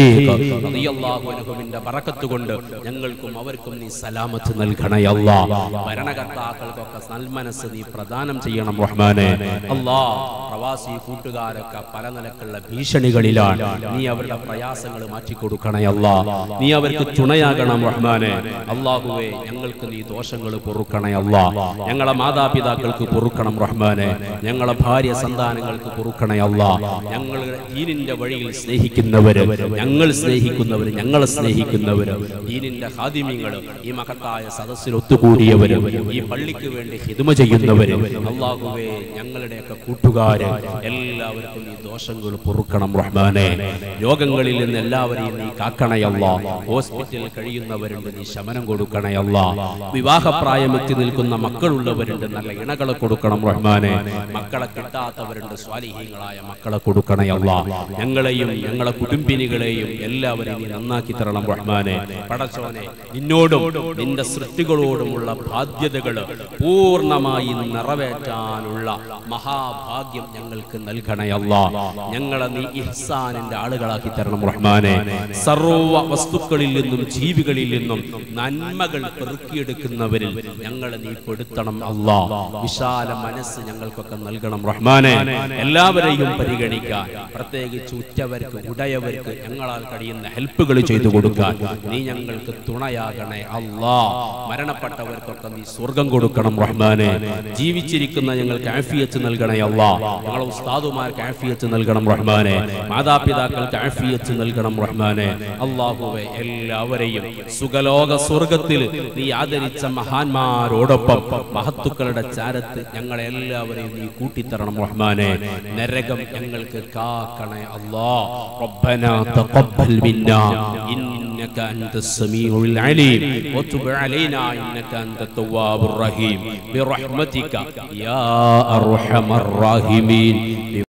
അൻഹുവിന്റെ ബറക്കത്ത് കൊണ്ട് ഞങ്ങൾക്കും അവർക്കും നീ സലാമത്ത് നൽകണേ അല്ലാ ഭരണകർത്താക്കൾക്കൊക്കെ സൽമനസ് നീ പ്രദാനം ചെയ്യണം റഹ്മാനെ അല്ലാ പ്രവാസി കൂട്ടുകാരൊക്കെ പല നിലക്കുള്ള ഭീഷണികളിലാണ് നീ അവരുടെ പ്രയാസങ്ങൾ മാറ്റിക്കൊടുക്കണേ അല്ലാ നീ അവർക്ക് തുണയാകണം റഹ്മാനെ അള്ളാഹുവേ ഞങ്ങൾക്ക് നീ ദോഷങ്ങൾ പൊറുക്കണേ അല്ലാ ഞങ്ങളെ മാതാപിതാക്കൾക്ക് പൊറുക്കണം റഹ്മാനെ ഞങ്ങളെ ഭാര്യ സന്താനങ്ങൾക്ക് പൊറുക്കണേ അല്ലാ ഞങ്ങളുടെ ദീനിന്റെ വഴിയിൽ സ്നേഹിക്കുന്നവര് ഞങ്ങൾ സ്നേഹിക്കുന്നവര് ഞങ്ങളെ സ്നേഹിക്കുന്നവര് ദീനിന്റെ ഹാദിമ്യങ്ങള് ഈ മഹത്തായ സദസ്സിൽ ഒത്തുകൂടിയവര് ഈ പള്ളിക്ക് വേണ്ടി ഹിതുമ ചെയ്യുന്നവര് അള്ളാഹുവേ ഞങ്ങളുടെയൊക്കെ കൂട്ടുകാര് എല്ലാവർക്കും ഈ ദോഷങ്ങൾ പൊറുക്കണം റഹ്മാനെ രോഗങ്ങളിൽ നിന്ന് എല്ലാവരെയും നീ കാക്കണയല്ല ഹോസ്പിറ്റലിൽ കഴിയുന്നവരുണ്ട് നീ ശമനം കൊടുക്കണയല്ല വിവാഹപ്രായം എത്തി നിൽക്കുന്ന മക്കളുള്ളവരുണ്ട് നല്ല ഇണകളെ കൊടുക്കണം റഹ്മാനെ മക്കളെ കിട്ടാത്തവരുണ്ട് സ്വാലിഹീങ്ങളായ മക്കളെ കൊടുക്കണയല്ല ഞങ്ങളെയും ഞങ്ങളെ കുടുംബിനികളെയും എല്ലാവരെയും നീ നന്നാക്കി തരണം റഹ്മാനെ പടച്ചോനെ നിന്നോടും നിന്റെ സൃഷ്ടികളോടുമുള്ള ബാധ്യതകൾ പൂർണ്ണമായി നിറവേറ്റാനുള്ള മഹാഭാഗ്യം ഞങ്ങൾക്ക് നൽകണയല്ല ഞങ്ങളെ നീ ഇഹ്സാനിന്റെ ആളുകളാക്കി തരണം റഹ്മാനെ സർവ വസ്തുക്കളിൽ നിന്നും ജീവികളിൽ നിന്നും നന്മകൾ പെറുക്കിയെടുക്കുന്നവരിൽ ഞങ്ങളെ നീ പെടുത്തണം അല്ലാ വിശാല മനസ്സ് ഞങ്ങൾക്കൊക്കെ നൽകണം റഹ്മാനെ എല്ലാവരെയും പരിഗണിക്കാൻ പ്രത്യേകിച്ച് ഉറ്റവർക്ക് ഉടയവർക്ക് ഞങ്ങളാൽ കഴിയുന്ന ഹെൽപ്പുകൾ ചെയ്തു കൊടുക്കാൻ നീ ഞങ്ങൾക്ക് തുണയാകണേ അല്ലാ മരണപ്പെട്ടവർക്കൊക്കെ നീ സ്വർഗം കൊടുക്കണം റഹ്മാനെ ജീവിച്ചിരിക്കുന്ന ഞങ്ങൾക്ക് ആഫിയത്ത് നൽകണേ അല്ലാ ഞങ്ങളെ ഉസ്താദുമാർക്ക് ആഫിയത്ത് നൽകണം റഹ്മാനെ മാതാപിതാക്കൾക്ക് ആഫിയത്ത് നൽകണം റഹ്മാനെ അള്ളാഹുവെ എല്ലാവരെയും സുഖലോക സ്വർഗത്തിൽ നീ ആദരിച്ച മഹാന്മാരോടൊപ്പം മഹത്തുക്കളുടെ ചാരത്ത് ഞങ്ങളെ എല്ലാവരെയും നീ കൂട്ടിത്തരണം റഹ്മാനെ നരകം ഞങ്ങൾക്ക് കാക്കണേ അല്ലാ റബ്ബന തഖബ്ബൽ മിന്നാ إنك أنت السميع العليم وتب علينا إنك أنت التواب الرحيم برحمتك يا أرحم الراحمين